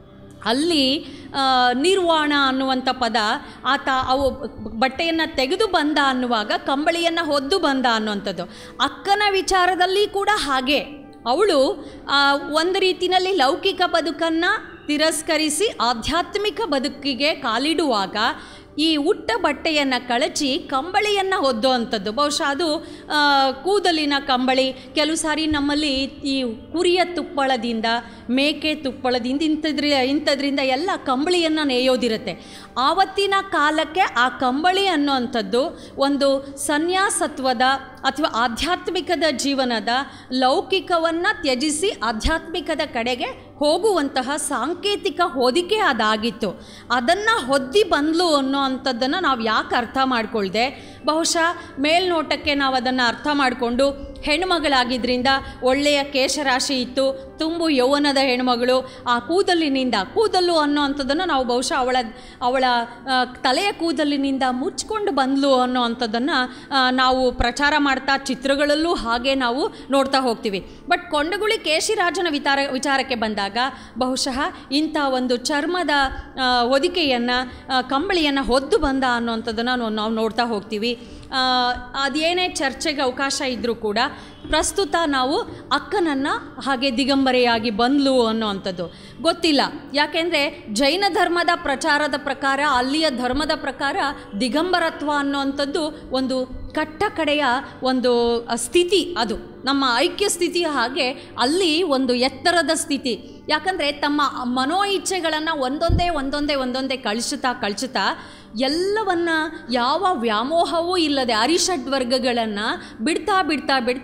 ಅಲ್ಲಿ ಆ, ನಿರ್ವಾಣ ಅನ್ನುವಂಥ ಪದ ಆತ ಅವು ಬಟ್ಟೆಯನ್ನು ತೆಗೆದು ಬಂದ ಅನ್ನುವಾಗ ಕಂಬಳಿಯನ್ನು ಹೊದ್ದು ಬಂದ ಅನ್ನುವಂಥದ್ದು ಅಕ್ಕನ ವಿಚಾರದಲ್ಲಿ ಕೂಡ ಹಾಗೆ ಅವಳು ಆ, ಒಂದು ರೀತಿಯಲ್ಲಿ ಲೌಕಿಕ ಬದುಕನ್ನು ತಿರಸ್ಕರಿಸಿ ಆಧ್ಯಾತ್ಮಿಕ ಬದುಕಿಗೆ ಕಾಲಿಡುವಾಗ ಈ ಉಟ್ಟ ಬಟ್ಟೆಯನ್ನು ಕಳಚಿ ಕಂಬಳಿಯನ್ನು ಹೊದ್ದೋ ಅಂಥದ್ದು ಬಹುಶಃ ಅದು ಆ, ಕೂದಲಿನ ಕಂಬಳಿ ಕೆಲವು ಸಾರಿ ನಮ್ಮಲ್ಲಿ ಈ ಕುರಿಯ ತುಪ್ಪಳದಿಂದ ಮೇಕೆ ತುಪ್ಪಳದಿಂದ ಇಂಥದ್ರಿ ಇಂಥದ್ರಿಂದ ಎಲ್ಲ ಕಂಬಳಿಯನ್ನು ನೇಯೋದಿರುತ್ತೆ ಆವತ್ತಿನ ಕಾಲಕ್ಕೆ ಆ ಕಂಬಳಿ ಅನ್ನುವಂಥದ್ದು ಒಂದು ಸನ್ಯಾಸತ್ವದ ಅಥವಾ ಆಧ್ಯಾತ್ಮಿಕದ ಜೀವನದ ಲೌಕಿಕವನ್ನು ತ್ಯಜಿಸಿ ಆಧ್ಯಾತ್ಮಿಕದ ಕಡೆಗೆ ಹೋಗುವಂತಹ ಸಾಂಕೇತಿಕ ಹೊದಿಕೆ ಅದಾಗಿತ್ತು ಅದನ್ನು ಹೊದ್ದಿ ಬಂದ್ಲು ಅನ್ನೋ ಅಂಥದ್ದನ್ನು ನಾವು ಯಾಕೆ ಅರ್ಥ ಮಾಡ್ಕೊಳ್ದೆ ಬಹುಶಃ ಮೇಲ್ನೋಟಕ್ಕೆ ನಾವು ಅದನ್ನು ಅರ್ಥ ಮಾಡಿಕೊಂಡು ಹೆಣ್ಮಗಳಾಗಿದ್ದರಿಂದ ಒಳ್ಳೆಯ ಕೇಶರಾಶಿ ಇತ್ತು ತುಂಬು ಯೌವನದ ಹೆಣ್ಮಗಳು ಆ ಕೂದಲಿನಿಂದ ಕೂದಲು ಅನ್ನೋ ಅಂಥದ್ದನ್ನು ನಾವು ಬಹುಶಃ ಅವಳ ಅವಳ ಆ, ತಲೆಯ ಕೂದಲಿನಿಂದ ಮುಚ್ಕೊಂಡು ಬಂದ್ಲು ಅನ್ನೋ ಅಂಥದ್ದನ್ನು ನಾವು ಪ್ರಚಾರ ಮಾಡ್ತಾ ಚಿತ್ರಗಳಲ್ಲೂ ಹಾಗೆ ನಾವು ನೋಡ್ತಾ ಹೋಗ್ತೀವಿ ಬಟ್ ಕೊಂಡಗುಳಿ ಕೇಶಿರಾಜನ ವಿಚಾರ ವಿಚಾರಕ್ಕೆ ಬಂದಾಗ ಬಹುಶಃ ಇಂಥ ಒಂದು ಚರ್ಮದ ಆ, ಹೊದಿಕೆಯನ್ನು ಕಂಬಳಿಯನ್ನು ಹೊದ್ದು ಬಂದ ಅನ್ನೋಂಥದ್ದನ್ನು ನಾವು- ನಾವು ನೋಡ್ತಾ ಹೋಗ್ತೀವಿ ಆ, ಅದೇನೇ ಚರ್ಚೆಗೆ ಅವಕಾಶ ಇದ್ದರೂ ಕೂಡ ಪ್ರಸ್ತುತ ನಾವು ಅಕ್ಕನನ್ನು ಹಾಗೆ ದಿಗಂಬರೆಯಾಗಿ ಬಂದ್ಲು ಅನ್ನೋವಂಥದ್ದು ಗೊತ್ತಿಲ್ಲ ಯಾಕೆಂದರೆ ಜೈನ ಧರ್ಮದ ಪ್ರಚಾರದ ಪ್ರಕಾರ ಅಲ್ಲಿಯ ಧರ್ಮದ ಪ್ರಕಾರ ದಿಗಂಬರತ್ವ ಅನ್ನೋವಂಥದ್ದು ಒಂದು ಕಟ್ಟ ಕಡೆಯ ಒಂದು ಅ, ಸ್ಥಿತಿ ಅದು ನಮ್ಮ ಐಕ್ಯ ಸ್ಥಿತಿಯ ಹಾಗೆ ಅಲ್ಲಿ ಒಂದು ಎತ್ತರದ ಸ್ಥಿತಿ ಯಾಕಂದರೆ ತಮ್ಮ ಮನೋ ಇಚ್ಛೆಗಳನ್ನು ಒಂದೊಂದೇ ಒಂದೊಂದೇ ಒಂದೊಂದೇ ಕಳಿಸುತ್ತಾ ಕಳಿಸುತ್ತಾ ಎಲ್ಲವನ್ನ ಯಾವ ವ್ಯಾಮೋಹವೂ ಇಲ್ಲದೆ ಅರಿಷಡ್ ವರ್ಗಗಳನ್ನು ಬಿಡ್ತಾ ಬಿಡ್ತಾ ಬಿಡ್ತಾ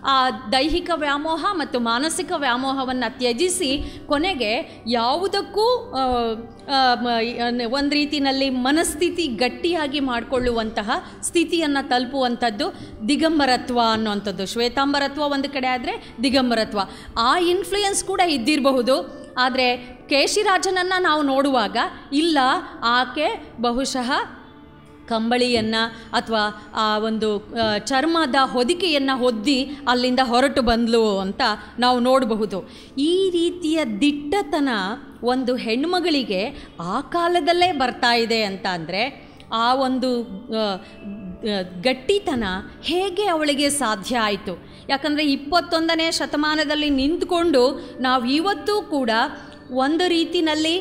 ಆ ದೈಹಿಕ ವ್ಯಾಮೋಹ ಮತ್ತು ಮಾನಸಿಕ ವ್ಯಾಮೋಹವನ್ನು ತ್ಯಜಿಸಿ ಕೊನೆಗೆ ಯಾವುದಕ್ಕೂ ಒಂದು ರೀತಿಯಲ್ಲಿ ಮನಸ್ಥಿತಿ ಗಟ್ಟಿಯಾಗಿ ಮಾಡಿಕೊಳ್ಳುವಂತಹ ಸ್ಥಿತಿಯನ್ನು ತಲುಪುವಂಥದ್ದು ದಿಗಂಬರತ್ವ ಅನ್ನುವಂಥದ್ದು ಶ್ವೇತಾಂಬರತ್ವ ಒಂದು ಕಡೆ ಆದರೆ ದಿಗಂಬರತ್ವ ಆ ಇನ್ಫ್ಲೂಯೆನ್ಸ್ ಕೂಡ ಇದ್ದಿರಬಹುದು ಆದರೆ ಕೇಶಿರಾಜನನ್ನು ನಾವು ನೋಡುವಾಗ ಇಲ್ಲ ಆಕೆ ಬಹುಶಃ ಕಂಬಳಿಯನ್ನು ಅಥವಾ ಆ ಒಂದು ಆ, ಚರ್ಮದ ಹೊದಿಕೆಯನ್ನು ಹೊದ್ದಿ ಅಲ್ಲಿಂದ ಹೊರಟು ಬಂದ್ಲು ಅಂತ ನಾವು ನೋಡಬಹುದು ಈ ರೀತಿಯ ದಿಟ್ಟತನ ಒಂದು ಹೆಣ್ಮಗಳಿಗೆ ಆ ಕಾಲದಲ್ಲೇ ಬರ್ತಾ ಇದೆ ಅಂತ ಅಂದರೆ ಆ ಒಂದು ಆ, ಆ, ಗಟ್ಟಿತನ ಹೇಗೆ ಅವಳಿಗೆ ಸಾಧ್ಯ ಆಯಿತು ಯಾಕಂದರೆ ಇಪ್ಪತ್ತೊಂದನೇ ಶತಮಾನದಲ್ಲಿ ನಿಂತ್ಕೊಂಡು ನಾವು ಇವತ್ತೂ ಕೂಡ ಒಂದು ರೀತಿನಲ್ಲಿ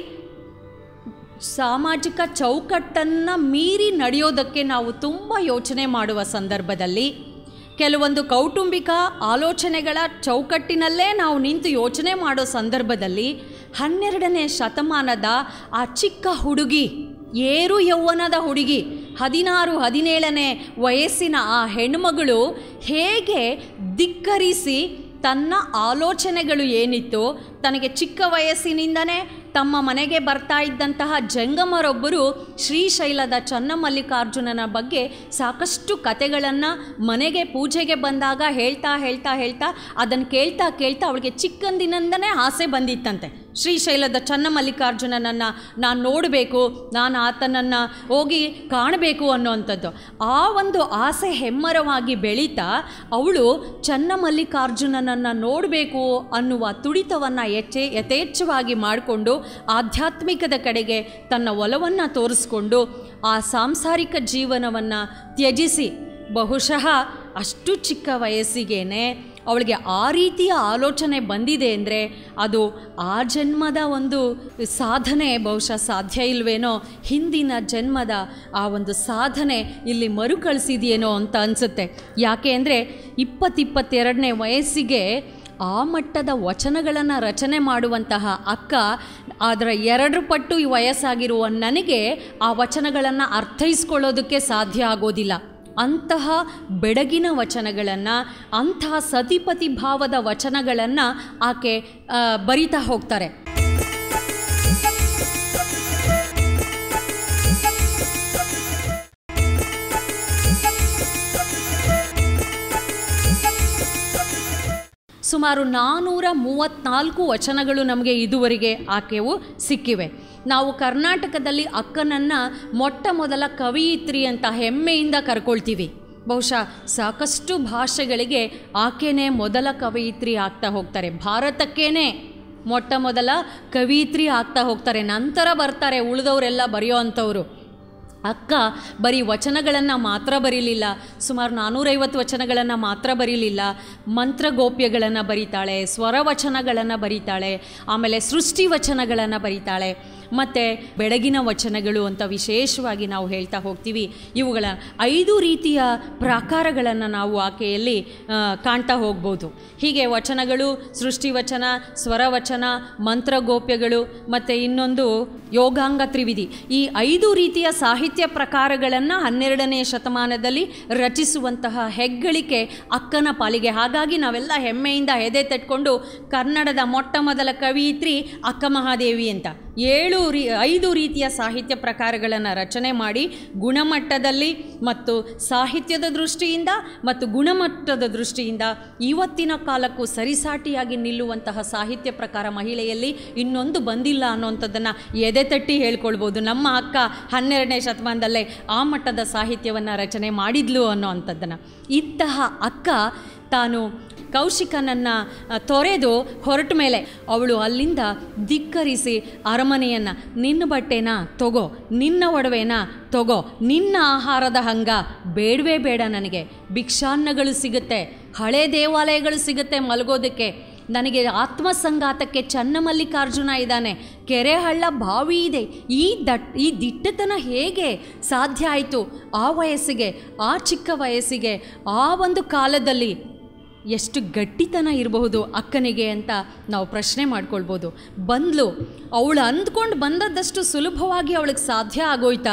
ಸಾಮಾಜಿಕ ಚೌಕಟ್ಟನ್ನು ಮೀರಿ ನಡೆಯೋದಕ್ಕೆ ನಾವು ತುಂಬ ಯೋಚನೆ ಮಾಡುವ ಸಂದರ್ಭದಲ್ಲಿ ಕೆಲವೊಂದು ಕೌಟುಂಬಿಕ ಆಲೋಚನೆಗಳ ಚೌಕಟ್ಟಿನಲ್ಲೇ ನಾವು ನಿಂತು ಯೋಚನೆ ಮಾಡೋ ಸಂದರ್ಭದಲ್ಲಿ ಹನ್ನೆರಡನೇ ಶತಮಾನದ ಆ ಚಿಕ್ಕ ಹುಡುಗಿ ಏರು ಯೌವನದ ಹುಡುಗಿ ಹದಿನಾರು ಹದಿನೇಳನೇ ವಯಸ್ಸಿನ ಆ ಹೆಣ್ಮಗಳು ಹೇಗೆ ಧಿಕ್ಕರಿಸಿ ತನ್ನ ಆಲೋಚನೆಗಳು ಏನಿತ್ತು ತನಗೆ ಚಿಕ್ಕ ವಯಸ್ಸಿನಿಂದನೇ ತಮ್ಮ ಮನೆಗೆ ಬರ್ತಾ ಇದ್ದಂತಹ ಜಂಗಮರೊಬ್ಬರು ಶ್ರೀಶೈಲದ ಚನ್ನಮಲ್ಲಿಕಾರ್ಜುನನ ಬಗ್ಗೆ ಸಾಕಷ್ಟು ಕತೆಗಳನ್ನು ಮನೆಗೆ ಪೂಜೆಗೆ ಬಂದಾಗ ಹೇಳ್ತಾ ಹೇಳ್ತಾ ಹೇಳ್ತಾ ಅದನ್ನು ಕೇಳ್ತಾ ಕೇಳ್ತಾ ಅವಳಿಗೆ ಚಿಕ್ಕಂದಿನಿಂದನೇ ಆಸೆ ಬಂದಿತ್ತಂತೆ ಶ್ರೀಶೈಲದ ಚನ್ನಮಲ್ಲಿಕಾರ್ಜುನನನ್ನು ನಾನು ನೋಡಬೇಕು ನಾನು ಆತನನ್ನು ಹೋಗಿ ಕಾಣಬೇಕು ಅನ್ನೋವಂಥದ್ದು ಆ ಒಂದು ಆಸೆ ಹೆಮ್ಮರವಾಗಿ ಬೆಳೀತಾ ಅವಳು ಚನ್ನಮಲ್ಲಿಕಾರ್ಜುನನನ್ನು ನೋಡಬೇಕು ಅನ್ನುವ ತುಡಿತವನ್ನು ಎಚ್ಚೆ ಯಥೇಚ್ಛವಾಗಿ ಮಾಡಿಕೊಂಡು ಆಧ್ಯಾತ್ಮಿಕದ ಕಡೆಗೆ ತನ್ನ ಒಲವನ್ನು ತೋರಿಸ್ಕೊಂಡು ಆ ಸಾಂಸಾರಿಕ ಜೀವನವನ್ನು ತ್ಯಜಿಸಿ ಬಹುಶಃ ಅಷ್ಟು ಚಿಕ್ಕ ವಯಸ್ಸಿಗೇನೆ ಅವಳಿಗೆ ಆ ರೀತಿಯ ಆಲೋಚನೆ ಬಂದಿದೆ ಅಂದರೆ ಅದು ಆ ಜನ್ಮದ ಒಂದು ಸಾಧನೆ ಬಹುಶಃ ಸಾಧ್ಯ ಇಲ್ವೇನೋ ಹಿಂದಿನ ಜನ್ಮದ ಆ ಒಂದು ಸಾಧನೆ ಇಲ್ಲಿ ಮರುಕಳಿಸಿದೆಯೇನೋ ಅಂತ ಅನಿಸುತ್ತೆ ಯಾಕೆ ಅಂದರೆ ಇಪ್ಪತ್ತಿಪ್ಪತ್ತೆರಡನೇ ವಯಸ್ಸಿಗೆ ಆ ಮಟ್ಟದ ವಚನಗಳನ್ನು ರಚನೆ ಮಾಡುವಂತಹ ಅಕ್ಕ ಅದರ ಎರಡು ಪಟ್ಟು ಈ ವಯಸ್ಸಾಗಿರುವ ನನಗೆ ಆ ವಚನಗಳನ್ನು ಅರ್ಥೈಸ್ಕೊಳ್ಳೋದಕ್ಕೆ ಸಾಧ್ಯ ಆಗೋದಿಲ್ಲ ಅಂತಹ ಬೆಡಗಿನ ವಚನಗಳನ್ನು ಅಂತಹ ಸತಿಪತಿ ಭಾವದ ವಚನಗಳನ್ನು ಆಕೆ ಆ, ಬರಿತಾ ಹೋಗ್ತಾರೆ ಸುಮಾರು ನಾನ್ನೂರ ಮೂವತ್ತ್ನಾಲ್ಕು ವಚನಗಳು ನಮಗೆ ಇದುವರೆಗೆ ಆಕೆವು ಸಿಕ್ಕಿವೆ ನಾವು ಕರ್ನಾಟಕದಲ್ಲಿ ಅಕ್ಕನನ್ನು ಮೊಟ್ಟ ಮೊದಲ ಕವಿಯಿತ್ರಿ ಅಂತ ಹೆಮ್ಮೆಯಿಂದ ಕರ್ಕೊಳ್ತೀವಿ ಬಹುಶಃ ಸಾಕಷ್ಟು ಭಾಷೆಗಳಿಗೆ ಆಕೆನೇ ಮೊದಲ ಕವಯಿತ್ರಿ ಆಗ್ತಾ ಹೋಗ್ತಾರೆ ಭಾರತಕ್ಕೇನೆ ಮೊಟ್ಟ ಮೊದಲ ಕವಿಯಿತ್ರಿ ಆಗ್ತಾ ಹೋಗ್ತಾರೆ ನಂತರ ಬರ್ತಾರೆ ಉಳಿದವರೆಲ್ಲ ಬರೆಯೋ ಅಂಥವ್ರು ಅಕ್ಕ ಬರೀ ವಚನಗಳನ್ನು ಮಾತ್ರ ಬರೀಲಿಲ್ಲ ಸುಮಾರು ನಾನ್ನೂರೈವತ್ತು ವಚನಗಳನ್ನು ಮಾತ್ರ ಬರೀಲಿಲ್ಲ ಮಂತ್ರಗೋಪ್ಯಗಳನ್ನು ಬರೀತಾಳೆ ಸ್ವರವಚನಗಳನ್ನು ಬರೀತಾಳೆ ಆಮೇಲೆ ಸೃಷ್ಟಿ ವಚನಗಳನ್ನು ಬರೀತಾಳೆ ಮತ್ತು ಬೆಳಗಿನ ವಚನಗಳು ಅಂತ ವಿಶೇಷವಾಗಿ ನಾವು ಹೇಳ್ತಾ ಹೋಗ್ತೀವಿ ಇವುಗಳ ಐದು ರೀತಿಯ ಪ್ರಾಕಾರಗಳನ್ನು ನಾವು ಆಕೆಯಲ್ಲಿ ಆ, ಕಾಣ್ತಾ ಹೋಗ್ಬೋದು ಹೀಗೆ ವಚನಗಳು ಸೃಷ್ಟಿ ವಚನ ಸ್ವರವಚನ ಮಂತ್ರಗೋಪ್ಯಗಳು ಮತ್ತು ಇನ್ನೊಂದು ಯೋಗಾಂಗ ತ್ರಿವಿಧಿ ಈ ಐದು ರೀತಿಯ ಸಾಹಿತ್ಯ ಪ್ರಕಾರಗಳನ್ನು ಹನ್ನೆರಡನೇ ಶತಮಾನದಲ್ಲಿ ರಚಿಸುವಂತಹ ಹೆಗ್ಗಳಿಕೆ ಅಕ್ಕನ ಪಾಲಿಗೆ ಹಾಗಾಗಿ ನಾವೆಲ್ಲ ಹೆಮ್ಮೆಯಿಂದ ಎದೆ ತಟ್ಕೊಂಡು ಕನ್ನಡದ ಮೊಟ್ಟ ಮೊದಲ ಕವಿಯಿತ್ರಿ ಅಕ್ಕ ಮಹಾದೇವಿ ಅಂತ ಏಳು ರೀ ಐದು ರೀತಿಯ ಸಾಹಿತ್ಯ ಪ್ರಕಾರಗಳನ್ನು ರಚನೆ ಮಾಡಿ ಗುಣಮಟ್ಟದಲ್ಲಿ ಮತ್ತು ಸಾಹಿತ್ಯದ ದೃಷ್ಟಿಯಿಂದ ಮತ್ತು ಗುಣಮಟ್ಟದ ದೃಷ್ಟಿಯಿಂದ ಇವತ್ತಿನ ಕಾಲಕ್ಕೂ ಸರಿಸಾಟಿಯಾಗಿ ನಿಲ್ಲುವಂತಹ ಸಾಹಿತ್ಯ ಪ್ರಕಾರ ಮಹಿಳೆಯಲ್ಲಿ ಇನ್ನೊಂದು ಬಂದಿಲ್ಲ ಅನ್ನೋಂಥದ್ದನ್ನು ಎದೆ ತಟ್ಟಿ ಹೇಳ್ಕೊಳ್ಬೋದು ನಮ್ಮ ಅಕ್ಕ ಹನ್ನೆರಡನೇ ಶತಮಾನದಲ್ಲೇ ಆ ಮಟ್ಟದ ಸಾಹಿತ್ಯವನ್ನು ರಚನೆ ಮಾಡಿದ್ಲು ಅನ್ನೋ ಅಂಥದ್ದನ್ನು ಇಂತಹ ಅಕ್ಕ ತಾನು ಕೌಶಿಕನನ್ನು ಆ, ತೊರೆದು ಹೊರಟ ಮೇಲೆ ಅವಳು ಅಲ್ಲಿಂದ ಧಿಕ್ಕರಿಸಿ ಅರಮನೆಯನ್ನು ನಿನ್ನ ಬಟ್ಟೆನ ತಗೋ ನಿನ್ನ ಒಡವೆನ ತಗೋ ನಿನ್ನ ಆಹಾರದ ಹಂಗ ಬೇಡವೇ ಬೇಡ ನನಗೆ ಭಿಕ್ಷಾನ್ನಗಳು ಸಿಗುತ್ತೆ ಹಳೆ ದೇವಾಲಯಗಳು ಸಿಗುತ್ತೆ ಮಲಗೋದಕ್ಕೆ ನನಗೆ ಆತ್ಮಸಂಗಾತಕ್ಕೆ ಚನ್ನಮಲ್ಲಿಕಾರ್ಜುನ ಇದ್ದಾನೆ ಕೆರೆಹಳ್ಳ ಬಾವಿ ಇದೆ ಈ ದಟ್ ಈ ದಿಟ್ಟತನ ಹೇಗೆ ಸಾಧ್ಯ ಆಯಿತು ಆ ವಯಸ್ಸಿಗೆ ಆ ಚಿಕ್ಕ ವಯಸ್ಸಿಗೆ ಆ ಒಂದು ಕಾಲದಲ್ಲಿ ಎಷ್ಟು ಗಟ್ಟಿತನ ಇರಬಹುದು ಅಕ್ಕನಿಗೆ ಅಂತ ನಾವು ಪ್ರಶ್ನೆ ಮಾಡ್ಕೊಳ್ಬೋದು ಬಂದ್ಲು ಅವಳು ಅಂದ್ಕೊಂಡು ಬಂದದ್ದಷ್ಟು ಸುಲಭವಾಗಿ ಅವಳಿಗೆ ಸಾಧ್ಯ ಆಗೋಯ್ತಾ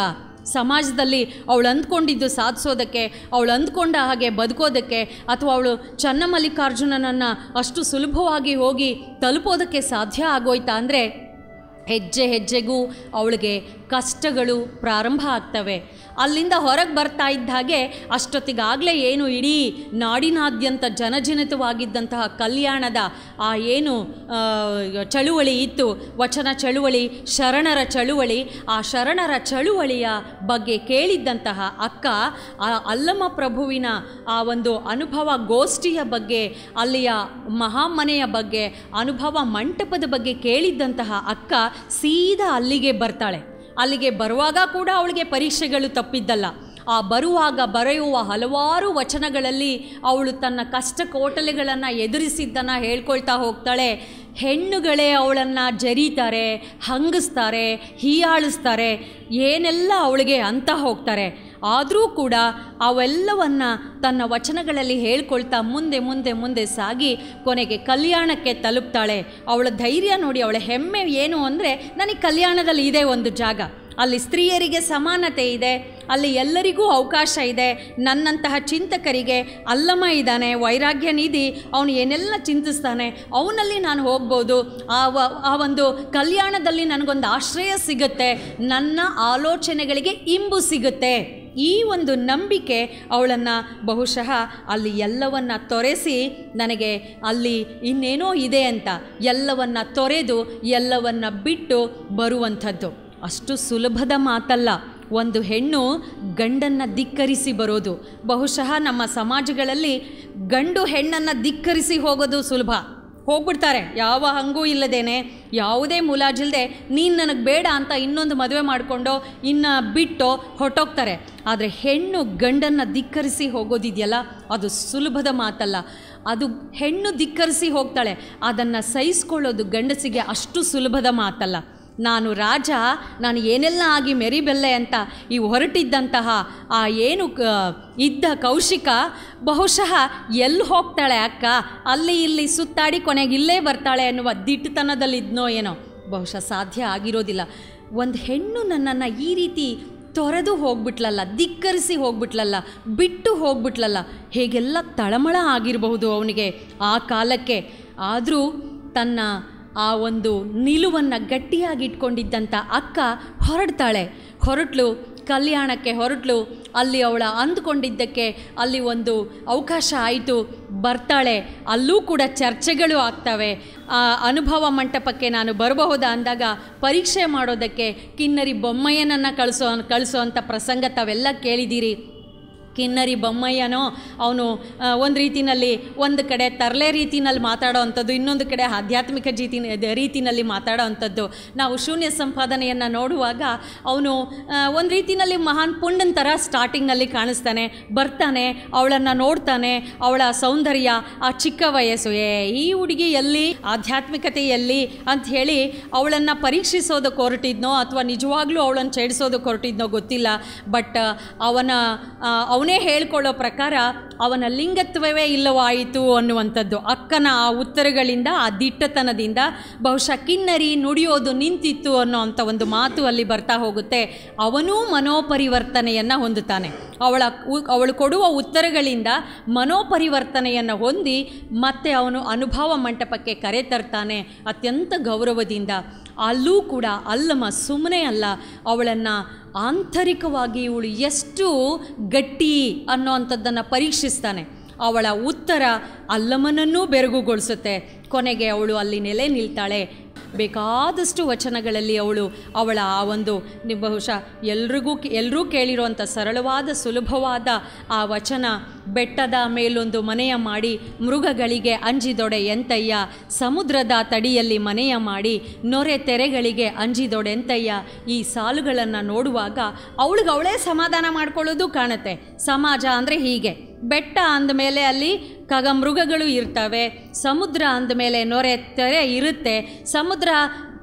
ಸಮಾಜದಲ್ಲಿ ಅವಳು ಅಂದ್ಕೊಂಡಿದ್ದು ಸಾಧಿಸೋದಕ್ಕೆ ಅವಳು ಅಂದ್ಕೊಂಡ ಹಾಗೆ ಬದುಕೋದಕ್ಕೆ ಅಥವಾ ಅವಳು ಚನ್ನಮಲ್ಲಿಕಾರ್ಜುನನನ್ನು ಅಷ್ಟು ಸುಲಭವಾಗಿ ಹೋಗಿ ತಲುಪೋದಕ್ಕೆ ಸಾಧ್ಯ ಆಗೋಯ್ತಾ ಅಂದರೆ ಹೆಜ್ಜೆ ಹೆಜ್ಜೆಗೂ ಅವಳಿಗೆ ಕಷ್ಟಗಳು ಪ್ರಾರಂಭ ಆಗ್ತವೆ ಅಲ್ಲಿಂದ ಹೊರಗೆ ಬರ್ತಾ ಇದ್ದ ಹಾಗೆ ಅಷ್ಟೊತ್ತಿಗಾಗಲೇ ಏನು ಇಡೀ ನಾಡಿನಾದ್ಯಂತ ಜನಜನಿತವಾಗಿದ್ದಂತಹ ಕಲ್ಯಾಣದ ಆ ಏನು ಆ, ಚಳುವಳಿ ಇತ್ತು ವಚನ ಚಳುವಳಿ ಶರಣರ ಚಳುವಳಿ ಆ ಶರಣರ ಚಳುವಳಿಯ ಬಗ್ಗೆ ಕೇಳಿದ್ದಂತಹ ಅಕ್ಕ ಆ ಅಲ್ಲಮ ಪ್ರಭುವಿನ ಆ ಒಂದು ಅನುಭವ ಗೋಷ್ಠಿಯ ಬಗ್ಗೆ ಅಲ್ಲಿಯ ಮಹಾಮನೆಯ ಬಗ್ಗೆ ಅನುಭವ ಮಂಟಪದ ಬಗ್ಗೆ ಕೇಳಿದ್ದಂತಹ ಅಕ್ಕ ಸೀದಾ ಅಲ್ಲಿಗೆ ಬರ್ತಾಳೆ ಅಲ್ಲಿಗೆ ಬರುವಾಗ ಕೂಡ ಅವಳಿಗೆ ಪರೀಕ್ಷೆಗಳು ತಪ್ಪಿದ್ದಲ್ಲ ಆ ಬರುವಾಗ ಬರೆಯುವ ಹಲವಾರು ವಚನಗಳಲ್ಲಿ ಅವಳು ತನ್ನ ಕಷ್ಟ ಕೋಟಲೆಗಳನ್ನು ಎದುರಿಸಿದ್ದನ್ನು ಹೇಳ್ಕೊಳ್ತಾ ಹೋಗ್ತಾಳೆ ಹೆಣ್ಣುಗಳೇ ಅವಳನ್ನು ಜರೀತಾರೆ ಹಂಗಿಸ್ತಾರೆ ಹೀಯಾಳಿಸ್ತಾರೆ ಏನೆಲ್ಲ ಅವಳಿಗೆ ಅಂತ ಹೋಗ್ತಾರೆ ಆದರೂ ಕೂಡ ಅವೆಲ್ಲವನ್ನು ತನ್ನ ವಚನಗಳಲ್ಲಿ ಹೇಳ್ಕೊಳ್ತಾ ಮುಂದೆ ಮುಂದೆ ಮುಂದೆ ಸಾಗಿ ಕೊನೆಗೆ ಕಲ್ಯಾಣಕ್ಕೆ ತಲುಪ್ತಾಳೆ ಅವಳ ಧೈರ್ಯ ನೋಡಿ ಅವಳ ಹೆಮ್ಮೆ ಏನು ಅಂದರೆ ನನಗೆ ಕಲ್ಯಾಣದಲ್ಲಿ ಇದೆ ಒಂದು ಜಾಗ ಅಲ್ಲಿ ಸ್ತ್ರೀಯರಿಗೆ ಸಮಾನತೆ ಇದೆ ಅಲ್ಲಿ ಎಲ್ಲರಿಗೂ ಅವಕಾಶ ಇದೆ ನನ್ನಂತಹ ಚಿಂತಕರಿಗೆ ಅಲ್ಲಮ ಇದ್ದಾನೆ ವೈರಾಗ್ಯ ನಿಧಿ ಅವನು ಏನೆಲ್ಲ ಚಿಂತಿಸ್ತಾನೆ ಅವನಲ್ಲಿ ನಾನು ಹೋಗ್ಬೋದು ಆ ವ- ಆ ಒಂದು ಕಲ್ಯಾಣದಲ್ಲಿ ನನಗೊಂದು ಆಶ್ರಯ ಸಿಗುತ್ತೆ ನನ್ನ ಆಲೋಚನೆಗಳಿಗೆ ಇಂಬು ಸಿಗುತ್ತೆ ಈ ಒಂದು ನಂಬಿಕೆ ಅವಳನ್ನು ಬಹುಶಃ ಅಲ್ಲಿ ಎಲ್ಲವನ್ನ ತೊರೆಸಿ ನನಗೆ ಅಲ್ಲಿ ಇನ್ನೇನೋ ಇದೆ ಅಂತ ಎಲ್ಲವನ್ನ ತೊರೆದು ಎಲ್ಲವನ್ನ ಬಿಟ್ಟು ಬರುವಂಥದ್ದು ಅಷ್ಟು ಸುಲಭದ ಮಾತಲ್ಲ ಒಂದು ಹೆಣ್ಣು ಗಂಡನ್ನು ಧಿಕ್ಕರಿಸಿ ಬರೋದು ಬಹುಶಃ ನಮ್ಮ ಸಮಾಜಗಳಲ್ಲಿ ಗಂಡು ಹೆಣ್ಣನ್ನು ಧಿಕ್ಕರಿಸಿ ಹೋಗೋದು ಸುಲಭ ಹೋಗ್ಬಿಡ್ತಾರೆ ಯಾವ ಹಂಗೂ ಇಲ್ಲದೇನೆ ಯಾವುದೇ ಮುಲಾಜಿಲ್ಲದೆ ನೀನು ನನಗೆ ಬೇಡ ಅಂತ ಇನ್ನೊಂದು ಮದುವೆ ಮಾಡಿಕೊಂಡು ಇನ್ನು ಬಿಟ್ಟು ಹೊರಟೋಗ್ತಾರೆ ಆದರೆ ಹೆಣ್ಣು ಗಂಡನ್ನು ಧಿಕ್ಕರಿಸಿ ಹೋಗೋದಿದೆಯಲ್ಲ ಅದು ಸುಲಭದ ಮಾತಲ್ಲ ಅದು ಹೆಣ್ಣು ಧಿಕ್ಕರಿಸಿ ಹೋಗ್ತಾಳೆ ಅದನ್ನು ಸಹಿಸ್ಕೊಳ್ಳೋದು ಗಂಡಸಿಗೆ ಅಷ್ಟು ಸುಲಭದ ಮಾತಲ್ಲ ನಾನು ರಾಜ ನಾನು ಏನೆಲ್ಲ ಆಗಿ ಮೆರಿಬಲ್ಲೆ ಅಂತ ಈ ಹೊರಟಿದ್ದಂತಹ ಆ ಏನು ಕ ಇದ್ದ ಕೌಶಿಕ ಬಹುಶಃ ಎಲ್ಲಿ ಹೋಗ್ತಾಳೆ ಅಕ್ಕ ಅಲ್ಲಿ ಇಲ್ಲಿ ಸುತ್ತಾಡಿ ಕೊನೆಗೆ ಇಲ್ಲೇ ಬರ್ತಾಳೆ ಅನ್ನುವ ದಿಟ್ಟತನದಲ್ಲಿದ್ನೋ ಏನೋ ಬಹುಶಃ ಸಾಧ್ಯ ಆಗಿರೋದಿಲ್ಲ ಒಂದು ಹೆಣ್ಣು ನನ್ನನ್ನು ಈ ರೀತಿ ತೊರೆದು ಹೋಗ್ಬಿಟ್ಲಲ್ಲ ಧಿಕ್ಕರಿಸಿ ಹೋಗ್ಬಿಟ್ಲಲ್ಲ ಬಿಟ್ಟು ಹೋಗ್ಬಿಟ್ಲಲ್ಲ ಹೇಗೆಲ್ಲ ತಳಮಳ ಆಗಿರಬಹುದು ಅವನಿಗೆ ಆ ಕಾಲಕ್ಕೆ ಆದರೂ ತನ್ನ ಆ ಒಂದು ನಿಲುವನ್ನು ಗಟ್ಟಿಯಾಗಿ ಇಟ್ಕೊಂಡಿದ್ದಂಥ ಅಕ್ಕ ಹೊರಡ್ತಾಳೆ ಹೊರಟ್ಲು ಕಲ್ಯಾಣಕ್ಕೆ ಹೊರಟ್ಲು ಅಲ್ಲಿ ಅವಳ ಅಂದ್ಕೊಂಡಿದ್ದಕ್ಕೆ ಅಲ್ಲಿ ಒಂದು ಅವಕಾಶ ಆಯಿತು ಬರ್ತಾಳೆ ಅಲ್ಲೂ ಕೂಡ ಚರ್ಚೆಗಳು ಆಗ್ತವೆ ಆ ಅನುಭವ ಮಂಟಪಕ್ಕೆ ನಾನು ಬರಬಹುದಾ ಅಂದಾಗ ಪರೀಕ್ಷೆ ಮಾಡೋದಕ್ಕೆ ಕಿನ್ನರಿ ಬೊಮ್ಮಯ್ಯನನ್ನು ಕಳಿಸೋ ಕಳಿಸೋ ಅಂಥ ಪ್ರಸಂಗ ತಾವೆಲ್ಲ ಕೇಳಿದ್ದೀರಿ ಕಿನ್ನರಿ ಬೊಮ್ಮಯ್ಯನೋ ಅವನು ಒಂದು ರೀತಿನಲ್ಲಿ ಒಂದು ಕಡೆ ತರಲೆ ರೀತಿನಲ್ಲಿ ಮಾತಾಡೋ ಅಂಥದ್ದು ಇನ್ನೊಂದು ಕಡೆ ಆಧ್ಯಾತ್ಮಿಕ ಜೀತಿ ರೀತಿನಲ್ಲಿ ಮಾತಾಡೋ ಅಂಥದ್ದು ನಾವು ಶೂನ್ಯ ಸಂಪಾದನೆಯನ್ನು ನೋಡುವಾಗ ಅವನು ಒಂದು ರೀತಿನಲ್ಲಿ ಮಹಾನ್ ಪುಂಡನ ಥರ ಸ್ಟಾರ್ಟಿಂಗ್ನಲ್ಲಿ ಕಾಣಿಸ್ತಾನೆ ಬರ್ತಾನೆ ಅವಳನ್ನು ನೋಡ್ತಾನೆ ಅವಳ ಸೌಂದರ್ಯ ಆ ಚಿಕ್ಕ ವಯಸ್ಸು ಏ ಈ ಹುಡುಗಿ ಎಲ್ಲಿ ಆಧ್ಯಾತ್ಮಿಕತೆ ಎಲ್ಲಿ ಅಂತ ಹೇಳಿ ಅವಳನ್ನು ಪರೀಕ್ಷಿಸೋದಕ್ಕೆ ಹೊರಟಿದ್ನೋ ಅಥವಾ ನಿಜವಾಗ್ಲೂ ಅವಳನ್ನು ಛೇಡಿಸೋದಕ್ಕೆ ಹೊರಟಿದ್ನೋ ಗೊತ್ತಿಲ್ಲ ಬಟ್ ಅವನ ಆ, ಅವನೇ ಹೇಳ್ಕೊಳ್ಳೋ ಪ್ರಕಾರ ಅವನ ಲಿಂಗತ್ವವೇ ಇಲ್ಲವಾಯಿತು ಅನ್ನುವಂಥದ್ದು ಅಕ್ಕನ ಆ ಉತ್ತರಗಳಿಂದ ಆ ದಿಟ್ಟತನದಿಂದ ಬಹುಶಃ ಕಿನ್ನರಿ ನುಡಿಯೋದು ನಿಂತಿತ್ತು ಅನ್ನೋ ಅಂಥ ಒಂದು ಮಾತು ಅಲ್ಲಿ ಬರ್ತಾ ಹೋಗುತ್ತೆ ಅವನೂ ಮನೋಪರಿವರ್ತನೆಯನ್ನು ಹೊಂದುತ್ತಾನೆ ಅವಳ ಉ- ಅವಳು ಕೊಡುವ ಉತ್ತರಗಳಿಂದ ಮನೋಪರಿವರ್ತನೆಯನ್ನು ಹೊಂದಿ ಮತ್ತೆ ಅವನು ಅನುಭವ ಮಂಟಪಕ್ಕೆ ಕರೆ ತರ್ತಾನೆ ಅತ್ಯಂತ ಗೌರವದಿಂದ ಅಲ್ಲೂ ಕೂಡ ಅಲ್ಲಮ್ಮ ಸುಮ್ಮನೆ ಅಲ್ಲ ಅವಳನ್ನು ಆಂತರಿಕವಾಗಿ ಇವಳು ಎಷ್ಟು ಗಟ್ಟಿ ಅನ್ನೋ ಅಂಥದ್ದನ್ನು ಪರೀಕ್ಷಿಸ್ತಾನೆ ಅವಳ ಉತ್ತರ ಅಲ್ಲಮ್ಮನನ್ನೂ ಬೆರಗುಗೊಳಿಸುತ್ತೆ ಕೊನೆಗೆ ಅವಳು ಅಲ್ಲಿ ನೆಲೆ ನಿಲ್ತಾಳೆ ಬೇಕಾದಷ್ಟು ವಚನಗಳಲ್ಲಿ ಅವಳು ಅವಳ ಆ ಒಂದು ನಿ- ಬಹುಶಃ ಎಲ್ರಿಗೂ ಎಲ್ಲರೂ ಕೇಳಿರುವಂಥ ಸರಳವಾದ ಸುಲಭವಾದ ಆ ವಚನ ಬೆಟ್ಟದ ಮೇಲೊಂದು ಮನೆಯ ಮಾಡಿ ಮೃಗಗಳಿಗೆ ಅಂಜಿದೊಡೆ ಎಂತಯ್ಯ ಸಮುದ್ರದ ತಡಿಯಲ್ಲಿ ಮನೆಯ ಮಾಡಿ ನೊರೆ ತೆರೆಗಳಿಗೆ ಅಂಜಿದೊಡೆ ಎಂತಯ್ಯ ಈ ಸಾಲುಗಳನ್ನು ನೋಡುವಾಗ ಅವಳಿಗೆ ಅವಳೇ ಸಮಾಧಾನ ಮಾಡ್ಕೊಳ್ಳೋದು ಕಾಣುತ್ತೆ ಸಮಾಜ ಅಂದರೆ ಹೀಗೆ ಬೆಟ್ಟ ಅಂದಮೇಲೆ ಅಲ್ಲಿ ಖಗ ಮೃಗಗಳು ಇರ್ತವೆ ಸಮುದ್ರ ಅಂದಮೇಲೆ ನೊರೆ ತೆರೆ ಇರುತ್ತೆ ಸಮುದ್ರ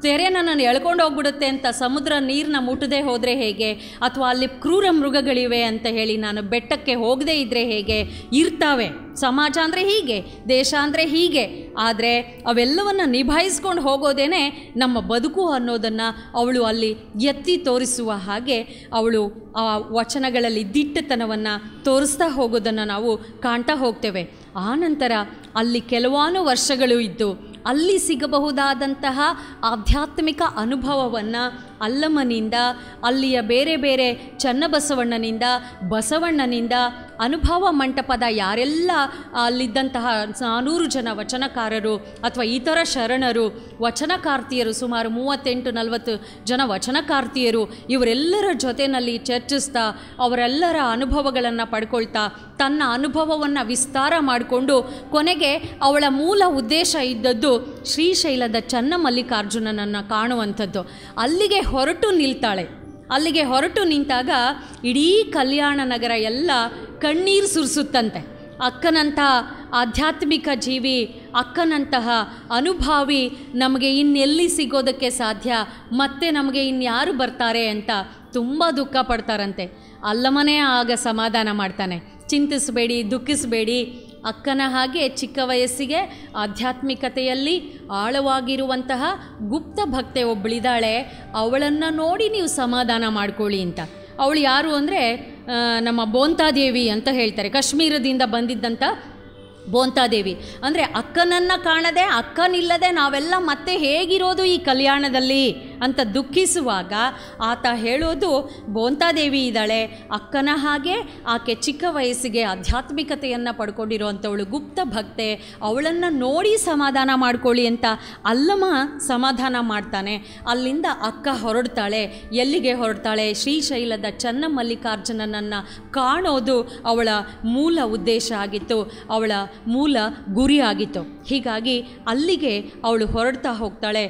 ತೆರೆ ನನ್ನನ್ನು ಎಳ್ಕೊಂಡು ಹೋಗ್ಬಿಡುತ್ತೆ ಅಂತ ಸಮುದ್ರ ನೀರನ್ನ ಮುಟ್ಟದೆ ಹೋದರೆ ಹೇಗೆ ಅಥವಾ ಅಲ್ಲಿ ಕ್ರೂರ ಮೃಗಗಳಿವೆ ಅಂತ ಹೇಳಿ ನಾನು ಬೆಟ್ಟಕ್ಕೆ ಹೋಗದೇ ಇದ್ದರೆ ಹೇಗೆ ಇರ್ತಾವೆ ಸಮಾಜ ಅಂದರೆ ಹೀಗೆ ದೇಶ ಅಂದರೆ ಹೀಗೆ ಆದರೆ ಅವೆಲ್ಲವನ್ನು ನಿಭಾಯಿಸ್ಕೊಂಡು ಹೋಗೋದೇನೆ ನಮ್ಮ ಬದುಕು ಅನ್ನೋದನ್ನು ಅವಳು ಅಲ್ಲಿ ಎತ್ತಿ ತೋರಿಸುವ ಹಾಗೆ ಅವಳು ಆ ವಚನಗಳಲ್ಲಿ ದಿಟ್ಟತನವನ್ನು ತೋರಿಸ್ತಾ ಹೋಗೋದನ್ನು ನಾವು ಕಾಣ್ತಾ ಹೋಗ್ತೇವೆ ಆನಂತರ ಅಲ್ಲಿ ಕೆಲವಾನು ವರ್ಷಗಳು ಇದ್ದು ಅಲ್ಲಿ ಸಿಗಬಹುದಾದಂತಹ ಆಧ್ಯಾತ್ಮಿಕ ಅನುಭವವನ್ನು ಅಲ್ಲಮ್ಮನಿಂದ ಅಲ್ಲಿಯ ಬೇರೆ ಬೇರೆ ಚನ್ನಬಸವಣ್ಣನಿಂದ ಬಸವಣ್ಣನಿಂದ ಅನುಭವ ಮಂಟಪದ ಯಾರೆಲ್ಲ ಅಲ್ಲಿದ್ದಂತಹ ನಾನೂರು ಜನ ವಚನಕಾರರು ಅಥವಾ ಇತರ ಶರಣರು ವಚನಕಾರ್ತಿಯರು ಸುಮಾರು ಮೂವತ್ತೆಂಟು ನಲವತ್ತು ಜನ ವಚನಕಾರ್ತಿಯರು ಇವರೆಲ್ಲರ ಜೊತೆಯಲ್ಲಿ ಚರ್ಚಿಸ್ತಾ ಅವರೆಲ್ಲರ ಅನುಭವಗಳನ್ನು ಪಡ್ಕೊಳ್ತಾ ತನ್ನ ಅನುಭವವನ್ನು ವಿಸ್ತಾರ ಮಾಡಿಕೊಂಡು ಕೊನೆಗೆ ಅವಳ ಮೂಲ ಉದ್ದೇಶ ಇದ್ದದ್ದು ಶ್ರೀಶೈಲದ ಚನ್ನಮಲ್ಲಿಕಾರ್ಜುನನನ್ನು ಕಾಣುವಂಥದ್ದು ಅಲ್ಲಿಗೆ ಹೊರಟು ನಿಲ್ತಾಳೆ ಅಲ್ಲಿಗೆ ಹೊರಟು ನಿಂತಾಗ ಇಡೀ ಕಲ್ಯಾಣ ನಗರ ಎಲ್ಲ ಕಣ್ಣೀರು ಸುರಿಸುತ್ತಂತೆ ಅಕ್ಕನಂಥ ಆಧ್ಯಾತ್ಮಿಕ ಜೀವಿ ಅಕ್ಕನಂತಹ ಅನುಭಾವಿ ನಮಗೆ ಇನ್ನೆಲ್ಲಿ ಸಿಗೋದಕ್ಕೆ ಸಾಧ್ಯ ಮತ್ತೆ ನಮಗೆ ಇನ್ಯಾರು ಬರ್ತಾರೆ ಅಂತ ತುಂಬ ದುಃಖ ಪಡ್ತಾರಂತೆ ಅಲ್ಲಮನೇ ಆಗ ಸಮಾಧಾನ ಮಾಡ್ತಾನೆ ಚಿಂತಿಸಬೇಡಿ ದುಃಖಿಸಬೇಡಿ ಅಕ್ಕನ ಹಾಗೆ ಚಿಕ್ಕ ವಯಸ್ಸಿಗೆ ಆಧ್ಯಾತ್ಮಿಕತೆಯಲ್ಲಿ ಆಳವಾಗಿರುವಂತಹ ಗುಪ್ತ ಭಕ್ತೆ ಒಬ್ಬಳಿದ್ದಾಳೆ ಅವಳನ್ನು ನೋಡಿ ನೀವು ಸಮಾಧಾನ ಮಾಡ್ಕೊಳ್ಳಿ ಅಂತ ಅವಳು ಯಾರು ಅಂದರೆ ನಮ್ಮ ಬೋಂತಾದೇವಿ ಅಂತ ಹೇಳ್ತಾರೆ ಕಾಶ್ಮೀರದಿಂದ ಬಂದಿದ್ದಂಥ ಬೋಂತಾದೇವಿ ಅಂದರೆ ಅಕ್ಕನನ್ನು ಕಾಣದೆ ಅಕ್ಕನಿಲ್ಲದೆ ನಾವೆಲ್ಲ ಮತ್ತೆ ಹೇಗಿರೋದು ಈ ಕಲ್ಯಾಣದಲ್ಲಿ ಅಂತ ದುಃಖಿಸುವಾಗ ಆತ ಹೇಳೋದು ಬೋಂತಾದೇವಿ ಇದ್ದಾಳೆ ಅಕ್ಕನ ಹಾಗೆ ಆಕೆ ಚಿಕ್ಕ ವಯಸ್ಸಿಗೆ ಆಧ್ಯಾತ್ಮಿಕತೆಯನ್ನು ಪಡ್ಕೊಂಡಿರೋವಂಥವಳು ಗುಪ್ತ ಭಕ್ತೆ ಅವಳನ್ನು ನೋಡಿ ಸಮಾಧಾನ ಮಾಡ್ಕೊಳ್ಳಿ ಅಂತ ಅಲ್ಲಮ ಸಮಾಧಾನ ಮಾಡ್ತಾನೆ ಅಲ್ಲಿಂದ ಅಕ್ಕ ಹೊರಡ್ತಾಳೆ ಎಲ್ಲಿಗೆ ಹೊರಡ್ತಾಳೆ ಶ್ರೀಶೈಲದ ಚನ್ನಮಲ್ಲಿಕಾರ್ಜುನನನ್ನು ಕಾಣೋದು ಅವಳ ಮೂಲ ಉದ್ದೇಶ ಆಗಿತ್ತು ಅವಳ ಮೂಲ ಗುರಿ ಆಗಿತ್ತು ಹೀಗಾಗಿ ಅಲ್ಲಿಗೆ ಅವಳು ಹೊರಡ್ತಾ ಹೋಗ್ತಾಳೆ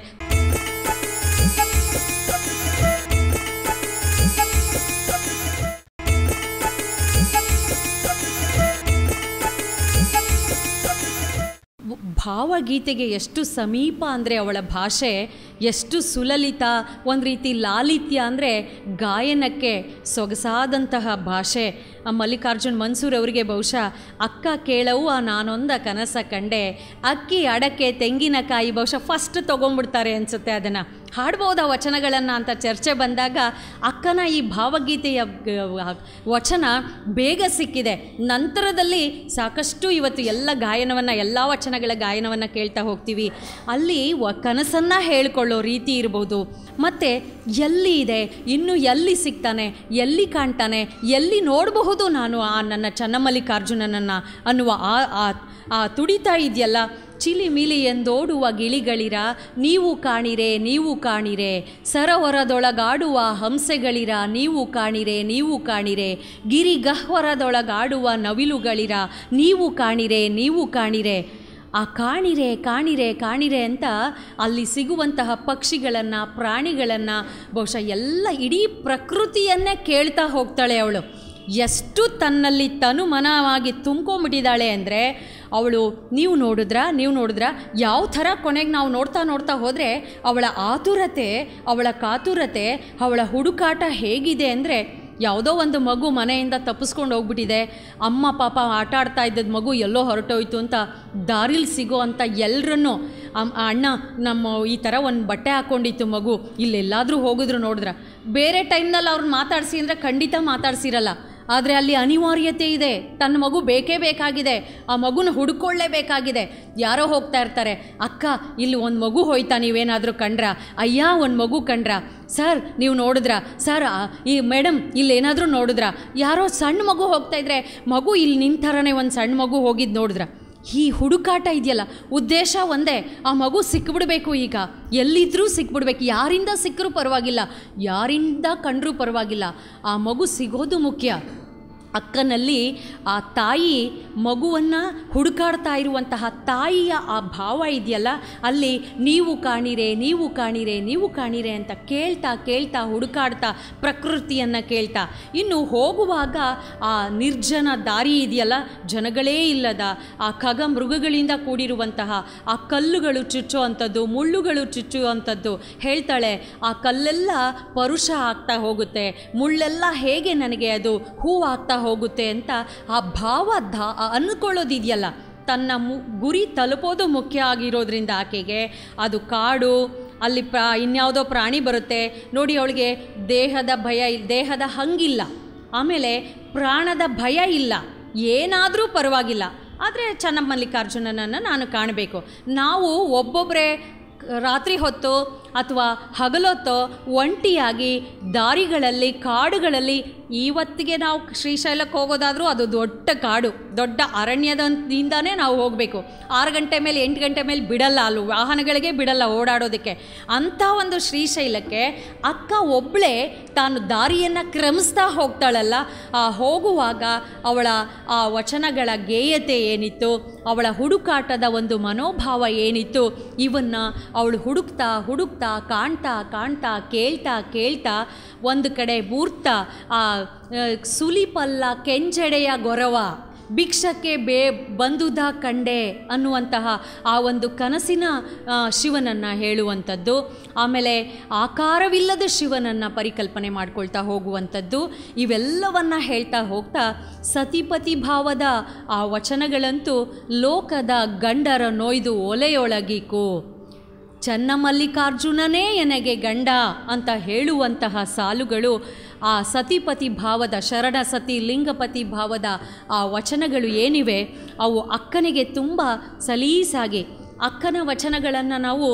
ಭಾವಗೀತೆಗೆ ಎಷ್ಟು ಸಮೀಪ ಅಂದರೆ ಅವಳ ಭಾಷೆ ಎಷ್ಟು ಸುಲಲಿತ ಒಂದು ರೀತಿ ಲಾಲಿತ್ಯ ಅಂದರೆ ಗಾಯನಕ್ಕೆ ಸೊಗಸಾದಂತಹ ಭಾಷೆ ಆ ಮಲ್ಲಿಕಾರ್ಜುನ್ ಮನ್ಸೂರ್ ಅವರಿಗೆ ಬಹುಶಃ ಅಕ್ಕ ಕೇಳವು ಆ ನಾನೊಂದ ಕನಸ ಕಂಡೆ ಅಕ್ಕಿ ಅಡಕೆ ತೆಂಗಿನಕಾಯಿ ಬಹುಶಃ ಫಸ್ಟ್ ತೊಗೊಂಡ್ಬಿಡ್ತಾರೆ ಅನಿಸುತ್ತೆ ಅದನ್ನು ಹಾಡ್ಬೋದ ವಚನಗಳನ್ನು ಅಂತ ಚರ್ಚೆ ಬಂದಾಗ ಅಕ್ಕನ ಈ ಭಾವಗೀತೆಯ ಗ- ವಚನ ಬೇಗ ಸಿಕ್ಕಿದೆ ನಂತರದಲ್ಲಿ ಸಾಕಷ್ಟು ಇವತ್ತು ಎಲ್ಲ ಗಾಯನವನ್ನು ಎಲ್ಲ ವಚನಗಳ ಗಾಯನವನ್ನು ಕೇಳ್ತಾ ಹೋಗ್ತೀವಿ ಅಲ್ಲಿ ವ ಕನಸನ್ನು ಹೇಳ್ಕೊಳ್ಳೋ ರೀತಿ ಇರ್ಬೋದು ಮತ್ತು ಎಲ್ಲಿ ಇದೆ ಇನ್ನು ಎಲ್ಲಿ ಸಿಗ್ತಾನೆ ಎಲ್ಲಿ ಕಾಣ್ತಾನೆ ಎಲ್ಲಿ ನೋಡಬಹುದು ನಾನು ಆ ನನ್ನ ಚನ್ನಮಲ್ಲಿಕಾರ್ಜುನನನ್ನು ಅನ್ನುವ ಆ ಆ- ಆ ತುಡಿತ ಇದೆಯಲ್ಲ ಚಿಲಿ ಮಿಲಿ ಎಂದೋಡುವ ಗಿಳಿಗಳಿರ ನೀವು ಕಾಣಿರೆ ನೀವು ಕಾಣಿರೆ ಸರೋವರದೊಳಗಾಡುವ ಹಂಸೆಗಳಿರ ನೀವು ಕಾಣಿರೆ ನೀವು ಕಾಣಿರೆ ಗಿರಿ ಗಹ್ವರದೊಳಗಾಡುವ ನವಿಲುಗಳಿರ ನೀವು ಕಾಣಿರೆ ನೀವು ಕಾಣಿರೆ ಆ ಕಾಣಿರೆ ಕಾಣಿರೆ ಕಾಣಿರೆ ಅಂತ ಅಲ್ಲಿ ಸಿಗುವಂತಹ ಪಕ್ಷಿಗಳನ್ನು ಪ್ರಾಣಿಗಳನ್ನು ಬಹುಶಃ ಎಲ್ಲ ಇಡೀ ಪ್ರಕೃತಿಯನ್ನೇ ಕೇಳ್ತಾ ಹೋಗ್ತಾಳೆ ಅವಳು ಎಷ್ಟು ತನ್ನಲ್ಲಿ ತನುಮನವಾಗಿ ತುಂಬ್ಕೊಂಬಿಟ್ಟಿದ್ದಾಳೆ ಅಂದರೆ ಅವಳು ನೀವು ನೋಡಿದ್ರ ನೀವು ನೋಡಿದ್ರ ಯಾವ ಥರ ಕೊನೆಗೆ ನಾವು ನೋಡ್ತಾ ನೋಡ್ತಾ ಹೋದರೆ ಅವಳ ಆತುರತೆ ಅವಳ ಕಾತುರತೆ ಅವಳ ಹುಡುಕಾಟ ಹೇಗಿದೆ ಅಂದರೆ ಯಾವುದೋ ಒಂದು ಮಗು ಮನೆಯಿಂದ ತಪ್ಪಿಸ್ಕೊಂಡು ಹೋಗ್ಬಿಟ್ಟಿದೆ ಅಮ್ಮ ಪಾಪ ಆಟ ಆಡ್ತಾ ಇದ್ದದ್ದು ಮಗು ಎಲ್ಲೋ ಹೊರಟೋಯ್ತು ಅಂತ ದಾರಿಲಿ ಸಿಗೋ ಅಂತ ಎಲ್ಲರನ್ನೂ ಅಣ್ಣ ನಮ್ಮ ಈ ಥರ ಒಂದು ಬಟ್ಟೆ ಹಾಕ್ಕೊಂಡಿತ್ತು ಮಗು ಇಲ್ಲೆಲ್ಲಾದರೂ ಹೋಗಿದ್ರು ನೋಡಿದ್ರ ಬೇರೆ ಟೈಮ್ನಲ್ಲಿ ಅವ್ರನ್ನ ಮಾತಾಡಿಸಿ ಅಂದರೆ ಖಂಡಿತ ಮಾತಾಡ್ಸಿರಲ್ಲ ಆದರೆ ಅಲ್ಲಿ ಅನಿವಾರ್ಯತೆ ಇದೆ ತನ್ನ ಮಗು ಬೇಕೇ ಬೇಕಾಗಿದೆ ಆ ಮಗುನ ಹುಡ್ಕೊಳ್ಳೇಬೇಕಾಗಿದೆ ಯಾರೋ ಹೋಗ್ತಾ ಇರ್ತಾರೆ ಅಕ್ಕ ಇಲ್ಲಿ ಒಂದು ಮಗು ಹೋಯ್ತಾ ನೀವೇನಾದರೂ ಕಂಡ್ರ ಅಯ್ಯ ಒಂದು ಮಗು ಕಂಡ್ರ ಸರ್ ನೀವು ನೋಡಿದ್ರಾ ಸರ್ ಆ, ಈ ಮೇಡಮ್ ಇಲ್ಲೇನಾದರೂ ನೋಡಿದ್ರಾ ಯಾರೋ ಸಣ್ಣ ಮಗು ಹೋಗ್ತಾ ಇದ್ರೆ ಮಗು ಇಲ್ಲಿ ನಿನ್ನ ಥರನೇ ಒಂದು ಸಣ್ಣ ಮಗು ಹೋಗಿದ್ದು ನೋಡಿದ್ರ ಈ ಹುಡುಕಾಟ ಇದೆಯಲ್ಲ ಉದ್ದೇಶ ಒಂದೇ ಆ ಮಗು ಸಿಕ್ಬಿಡ್ಬೇಕು ಈಗ ಎಲ್ಲಿದ್ರೂ ಸಿಕ್ಬಿಡ್ಬೇಕು ಯಾರಿಂದ ಸಿಕ್ಕರೂ ಪರವಾಗಿಲ್ಲ ಯಾರಿಂದ ಕಂಡ್ರೂ ಪರವಾಗಿಲ್ಲ ಆ ಮಗು ಸಿಗೋದು ಮುಖ್ಯ ಅಕ್ಕನಲ್ಲಿ ಆ ತಾಯಿ ಮಗುವನ್ನು ಹುಡುಕಾಡ್ತಾ ಇರುವಂತಹ ತಾಯಿಯ ಆ ಭಾವ ಇದೆಯಲ್ಲ ಅಲ್ಲಿ ನೀವು ಕಾಣಿರೆ ನೀವು ಕಾಣಿರೆ ನೀವು ಕಾಣಿರೆ ಅಂತ ಕೇಳ್ತಾ ಕೇಳ್ತಾ ಹುಡುಕಾಡ್ತಾ ಪ್ರಕೃತಿಯನ್ನು ಕೇಳ್ತಾ ಇನ್ನು ಹೋಗುವಾಗ ಆ ನಿರ್ಜನ ದಾರಿ ಇದೆಯಲ್ಲ ಜನಗಳೇ ಇಲ್ಲದ ಆ ಖಗ ಮೃಗಗಳಿಂದ ಕೂಡಿರುವಂತಹ ಆ ಕಲ್ಲುಗಳು ಚುಚ್ಚುವಂಥದ್ದು ಮುಳ್ಳುಗಳು ಚುಚ್ಚುವಂಥದ್ದು ಹೇಳ್ತಾಳೆ ಆ ಕಲ್ಲೆಲ್ಲ ಪರುಷ ಆಗ್ತಾ ಹೋಗುತ್ತೆ ಮುಳ್ಳೆಲ್ಲ ಹೇಗೆ ನನಗೆ ಅದು ಹೂವಾಗ್ತಾ ಹೋಗುತ್ತೆ ಅಂತ ಆ ಭಾವ ಧಾ ಅಂದ್ಕೊಳ್ಳೋದಿದೆಯಲ್ಲ ತನ್ನ ಮು ಗುರಿ ತಲುಪೋದು ಮುಖ್ಯ ಆಗಿರೋದ್ರಿಂದ ಆಕೆಗೆ ಅದು ಕಾಡು ಅಲ್ಲಿ ಪ್ರಾ ಇನ್ಯಾವುದೋ ಪ್ರಾಣಿ ಬರುತ್ತೆ ನೋಡಿ ಅವಳಿಗೆ ದೇಹದ ಭಯ ಇಲ್- ದೇಹದ ಹಂಗಿಲ್ಲ ಆಮೇಲೆ ಪ್ರಾಣದ ಭಯ ಇಲ್ಲ ಏನಾದರೂ ಪರವಾಗಿಲ್ಲ ಆದರೆ ಚನ್ನಮಲ್ಲಿಕಾರ್ಜುನನನ್ನು ನಾನು ಕಾಣಬೇಕು ನಾವು ಒಬ್ಬೊಬ್ಬರೇ ರಾತ್ರಿ ಹೊತ್ತು ಅಥವಾ ಹಗಲೊತ್ತೋ ಒಂಟಿಯಾಗಿ ದಾರಿಗಳಲ್ಲಿ ಕಾಡುಗಳಲ್ಲಿ ಇವತ್ತಿಗೆ ನಾವು ಶ್ರೀಶೈಲಕ್ಕೆ ಹೋಗೋದಾದರೂ ಅದು ದೊಡ್ಡ ಕಾಡು ದೊಡ್ಡ ಅರಣ್ಯದಿಂದನೇ ನಾವು ಹೋಗಬೇಕು ಆರು ಗಂಟೆ ಮೇಲೆ ಎಂಟು ಗಂಟೆ ಮೇಲೆ ಬಿಡಲ್ಲ ಅಲ್ಲೂ ವಾಹನಗಳಿಗೆ ಬಿಡಲ್ಲ ಓಡಾಡೋದಕ್ಕೆ ಅಂಥ ಒಂದು ಶ್ರೀಶೈಲಕ್ಕೆ ಅಕ್ಕ ಒಬ್ಬಳೇ ತಾನು ದಾರಿಯನ್ನು ಕ್ರಮಿಸ್ತಾ ಹೋಗ್ತಾಳಲ್ಲ ಆ ಹೋಗುವಾಗ ಅವಳ ಆ ವಚನಗಳ ಗೇಯತೆ ಏನಿತ್ತು ಅವಳ ಹುಡುಕಾಟದ ಒಂದು ಮನೋಭಾವ ಏನಿತ್ತು ಇವನ್ನ ಅವಳು ಹುಡುಕ್ತಾ ಹುಡುಕ್ತಾ ಕಾಣ್ತಾ ಕಾಣ್ತಾ ಕೇಳ್ತಾ ಕೇಳ್ತಾ ಒಂದು ಕಡೆ ಮೂರ್ತ ಆ ಆ, ಸುಲಿಪಲ್ಲ ಕೆಂಚೆಡೆಯ ಗೊರವ ಭಿಕ್ಷಕ್ಕೆ ಬೇ ಬಂದುದ ಕಂಡೆ ಅನ್ನುವಂತಹ ಆ ಒಂದು ಕನಸಿನ ಆ, ಶಿವನನ್ನು ಹೇಳುವಂಥದ್ದು ಆಮೇಲೆ ಆಕಾರವಿಲ್ಲದ ಶಿವನನ್ನು ಪರಿಕಲ್ಪನೆ ಮಾಡ್ಕೊಳ್ತಾ ಹೋಗುವಂಥದ್ದು ಇವೆಲ್ಲವನ್ನ ಹೇಳ್ತಾ ಹೋಗ್ತಾ ಸತಿಪತಿ ಭಾವದ ಆ ವಚನಗಳಂತೂ ಲೋಕದ ಗಂಡರ ನೋಯ್ದು ಒಲೆಯೊಳಗಿಕು ಚನ್ನಮಲ್ಲಿಕಾರ್ಜುನನೇ ಎನಗೆ ಗಂಡ ಅಂತ ಹೇಳುವಂತಹ ಸಾಲುಗಳು ಆ ಸತಿಪತಿ ಭಾವದ ಶರಣ ಸತಿ ಲಿಂಗಪತಿ ಭಾವದ ಆ ವಚನಗಳು ಏನಿವೆ ಅವು ಅಕ್ಕನಿಗೆ ತುಂಬ ಸಲೀಸಾಗಿ ಅಕ್ಕನ ವಚನಗಳನ್ನು ನಾವು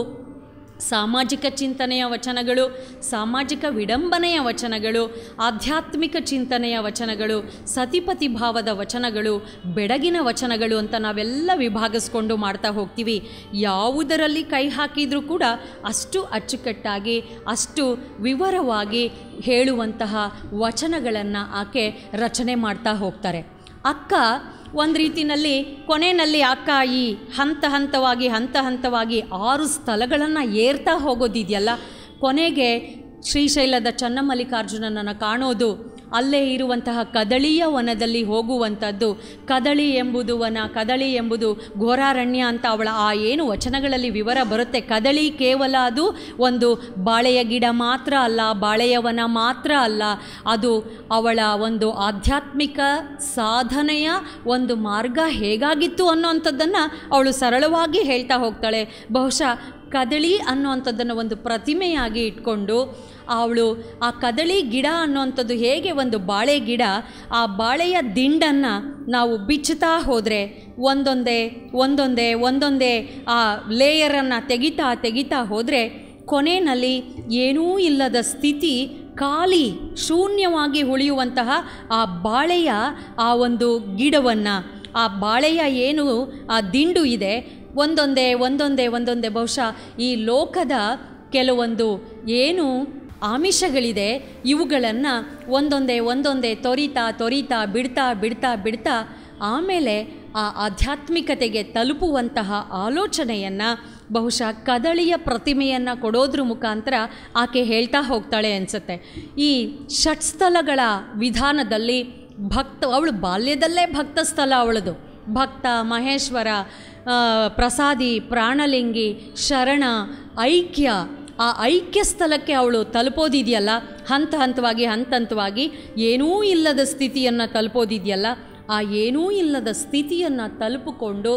ಸಾಮಾಜಿಕ ಚಿಂತನೆಯ ವಚನಗಳು ಸಾಮಾಜಿಕ ವಿಡಂಬನೆಯ ವಚನಗಳು ಆಧ್ಯಾತ್ಮಿಕ ಚಿಂತನೆಯ ವಚನಗಳು ಸತಿಪತಿ ಭಾವದ ವಚನಗಳು ಬೆಡಗಿನ ವಚನಗಳು ಅಂತ ನಾವೆಲ್ಲ ವಿಭಾಗಿಸ್ಕೊಂಡು ಮಾಡ್ತಾ ಹೋಗ್ತೀವಿ ಯಾವುದರಲ್ಲಿ ಕೈ ಹಾಕಿದರೂ ಕೂಡ ಅಷ್ಟು ಅಚ್ಚುಕಟ್ಟಾಗಿ ಅಷ್ಟು ವಿವರವಾಗಿ ಹೇಳುವಂತಹ ವಚನಗಳನ್ನು ಆಕೆ ರಚನೆ ಮಾಡ್ತಾ ಹೋಗ್ತಾರೆ ಅಕ್ಕ ಒಂದು ರೀತಿಯಲ್ಲಿ ಕೊನೆಯಲ್ಲಿ ಅಕ್ಕ ಈ ಹಂತ ಹಂತವಾಗಿ ಹಂತ ಹಂತವಾಗಿ ಆರು ಸ್ಥಳಗಳನ್ನು ಏರ್ತಾ ಹೋಗೋದಿದೆಯಲ್ಲ ಕೊನೆಗೆ ಶ್ರೀಶೈಲದ ಚನ್ನಮಲ್ಲಿಕಾರ್ಜುನನನ್ನು ಕಾಣೋದು ಅಲ್ಲೇ ಇರುವಂತಹ ಕದಳಿಯ ವನದಲ್ಲಿ ಹೋಗುವಂಥದ್ದು ಕದಳಿ ಎಂಬುದು ವನ ಕದಳಿ ಎಂಬುದು ಘೋರಾರಣ್ಯ ಅಂತ ಅವಳ ಆ ಏನು ವಚನಗಳಲ್ಲಿ ವಿವರ ಬರುತ್ತೆ ಕದಳಿ ಕೇವಲ ಅದು ಒಂದು ಬಾಳೆಯ ಗಿಡ ಮಾತ್ರ ಅಲ್ಲ ಬಾಳೆಯ ವನ ಮಾತ್ರ ಅಲ್ಲ ಅದು ಅವಳ ಒಂದು ಆಧ್ಯಾತ್ಮಿಕ ಸಾಧನೆಯ ಒಂದು ಮಾರ್ಗ ಹೇಗಾಗಿತ್ತು ಅನ್ನೋವಂಥದ್ದನ್ನು ಅವಳು ಸರಳವಾಗಿ ಹೇಳ್ತಾ ಹೋಗ್ತಾಳೆ ಬಹುಶಃ ಕದಳಿ ಅನ್ನುವಂಥದ್ದನ್ನು ಒಂದು ಪ್ರತಿಮೆಯಾಗಿ ಇಟ್ಕೊಂಡು ಅವಳು ಆ ಕದಳಿ ಗಿಡ ಅನ್ನುವಂಥದ್ದು ಹೇಗೆ ಒಂದು ಬಾಳೆ ಗಿಡ ಆ ಬಾಳೆಯ ದಿಂಡನ್ನು ನಾವು ಬಿಚ್ಚುತ್ತಾ ಹೋದರೆ ಒಂದೊಂದೇ ಒಂದೊಂದೇ ಒಂದೊಂದೇ ಆ ಲೇಯರನ್ನು ತೆಗಿತಾ ತೆಗಿತಾ ಹೋದರೆ ಕೊನೆಯಲ್ಲಿ ಏನೂ ಇಲ್ಲದ ಸ್ಥಿತಿ ಖಾಲಿ ಶೂನ್ಯವಾಗಿ ಉಳಿಯುವಂತಹ ಆ ಬಾಳೆಯ ಆ ಒಂದು ಗಿಡವನ್ನು ಆ ಬಾಳೆಯ ಏನು ಆ ದಿಂಡು ಇದೆ ಒಂದೊಂದೇ ಒಂದೊಂದೇ ಒಂದೊಂದೇ ಬಹುಶಃ ಈ ಲೋಕದ ಕೆಲವೊಂದು ಏನು ಆಮಿಷಗಳಿದೆ ಇವುಗಳನ್ನು ಒಂದೊಂದೇ ಒಂದೊಂದೇ ತೊರಿತಾ ತೊರಿತಾ ಬಿಡ್ತಾ ಬಿಡ್ತಾ ಬಿಡ್ತಾ ಆಮೇಲೆ ಆ ಆಧ್ಯಾತ್ಮಿಕತೆಗೆ ತಲುಪುವಂತಹ ಆಲೋಚನೆಯನ್ನು ಬಹುಶಃ ಕದಳಿಯ ಪ್ರತಿಮೆಯನ್ನು ಕೊಡೋದ್ರ ಮುಖಾಂತರ ಆಕೆ ಹೇಳ್ತಾ ಹೋಗ್ತಾಳೆ ಅನಿಸುತ್ತೆ ಈ ಷಟ್ಸ್ಥಲಗಳ ವಿಧಾನದಲ್ಲಿ ಭಕ್ತ ಅವಳು ಬಾಲ್ಯದಲ್ಲೇ ಭಕ್ತ ಸ್ಥಳ ಅವಳದು ಭಕ್ತ ಮಹೇಶ್ವರ ಆ, ಪ್ರಸಾದಿ ಪ್ರಾಣಲಿಂಗಿ ಶರಣ ಐಕ್ಯ ಆ ಐಕ್ಯ ಸ್ಥಳಕ್ಕೆ ಅವಳು ತಲುಪೋದಿದೆಯಲ್ಲ ಹಂತ ಹಂತವಾಗಿ ಹಂತ ಹಂತವಾಗಿ ಏನೂ ಇಲ್ಲದ ಸ್ಥಿತಿಯನ್ನು ತಲುಪೋದಿದೆಯಲ್ಲ ಆ ಏನೂ ಇಲ್ಲದ ಸ್ಥಿತಿಯನ್ನು ತಲುಪಿಕೊಂಡು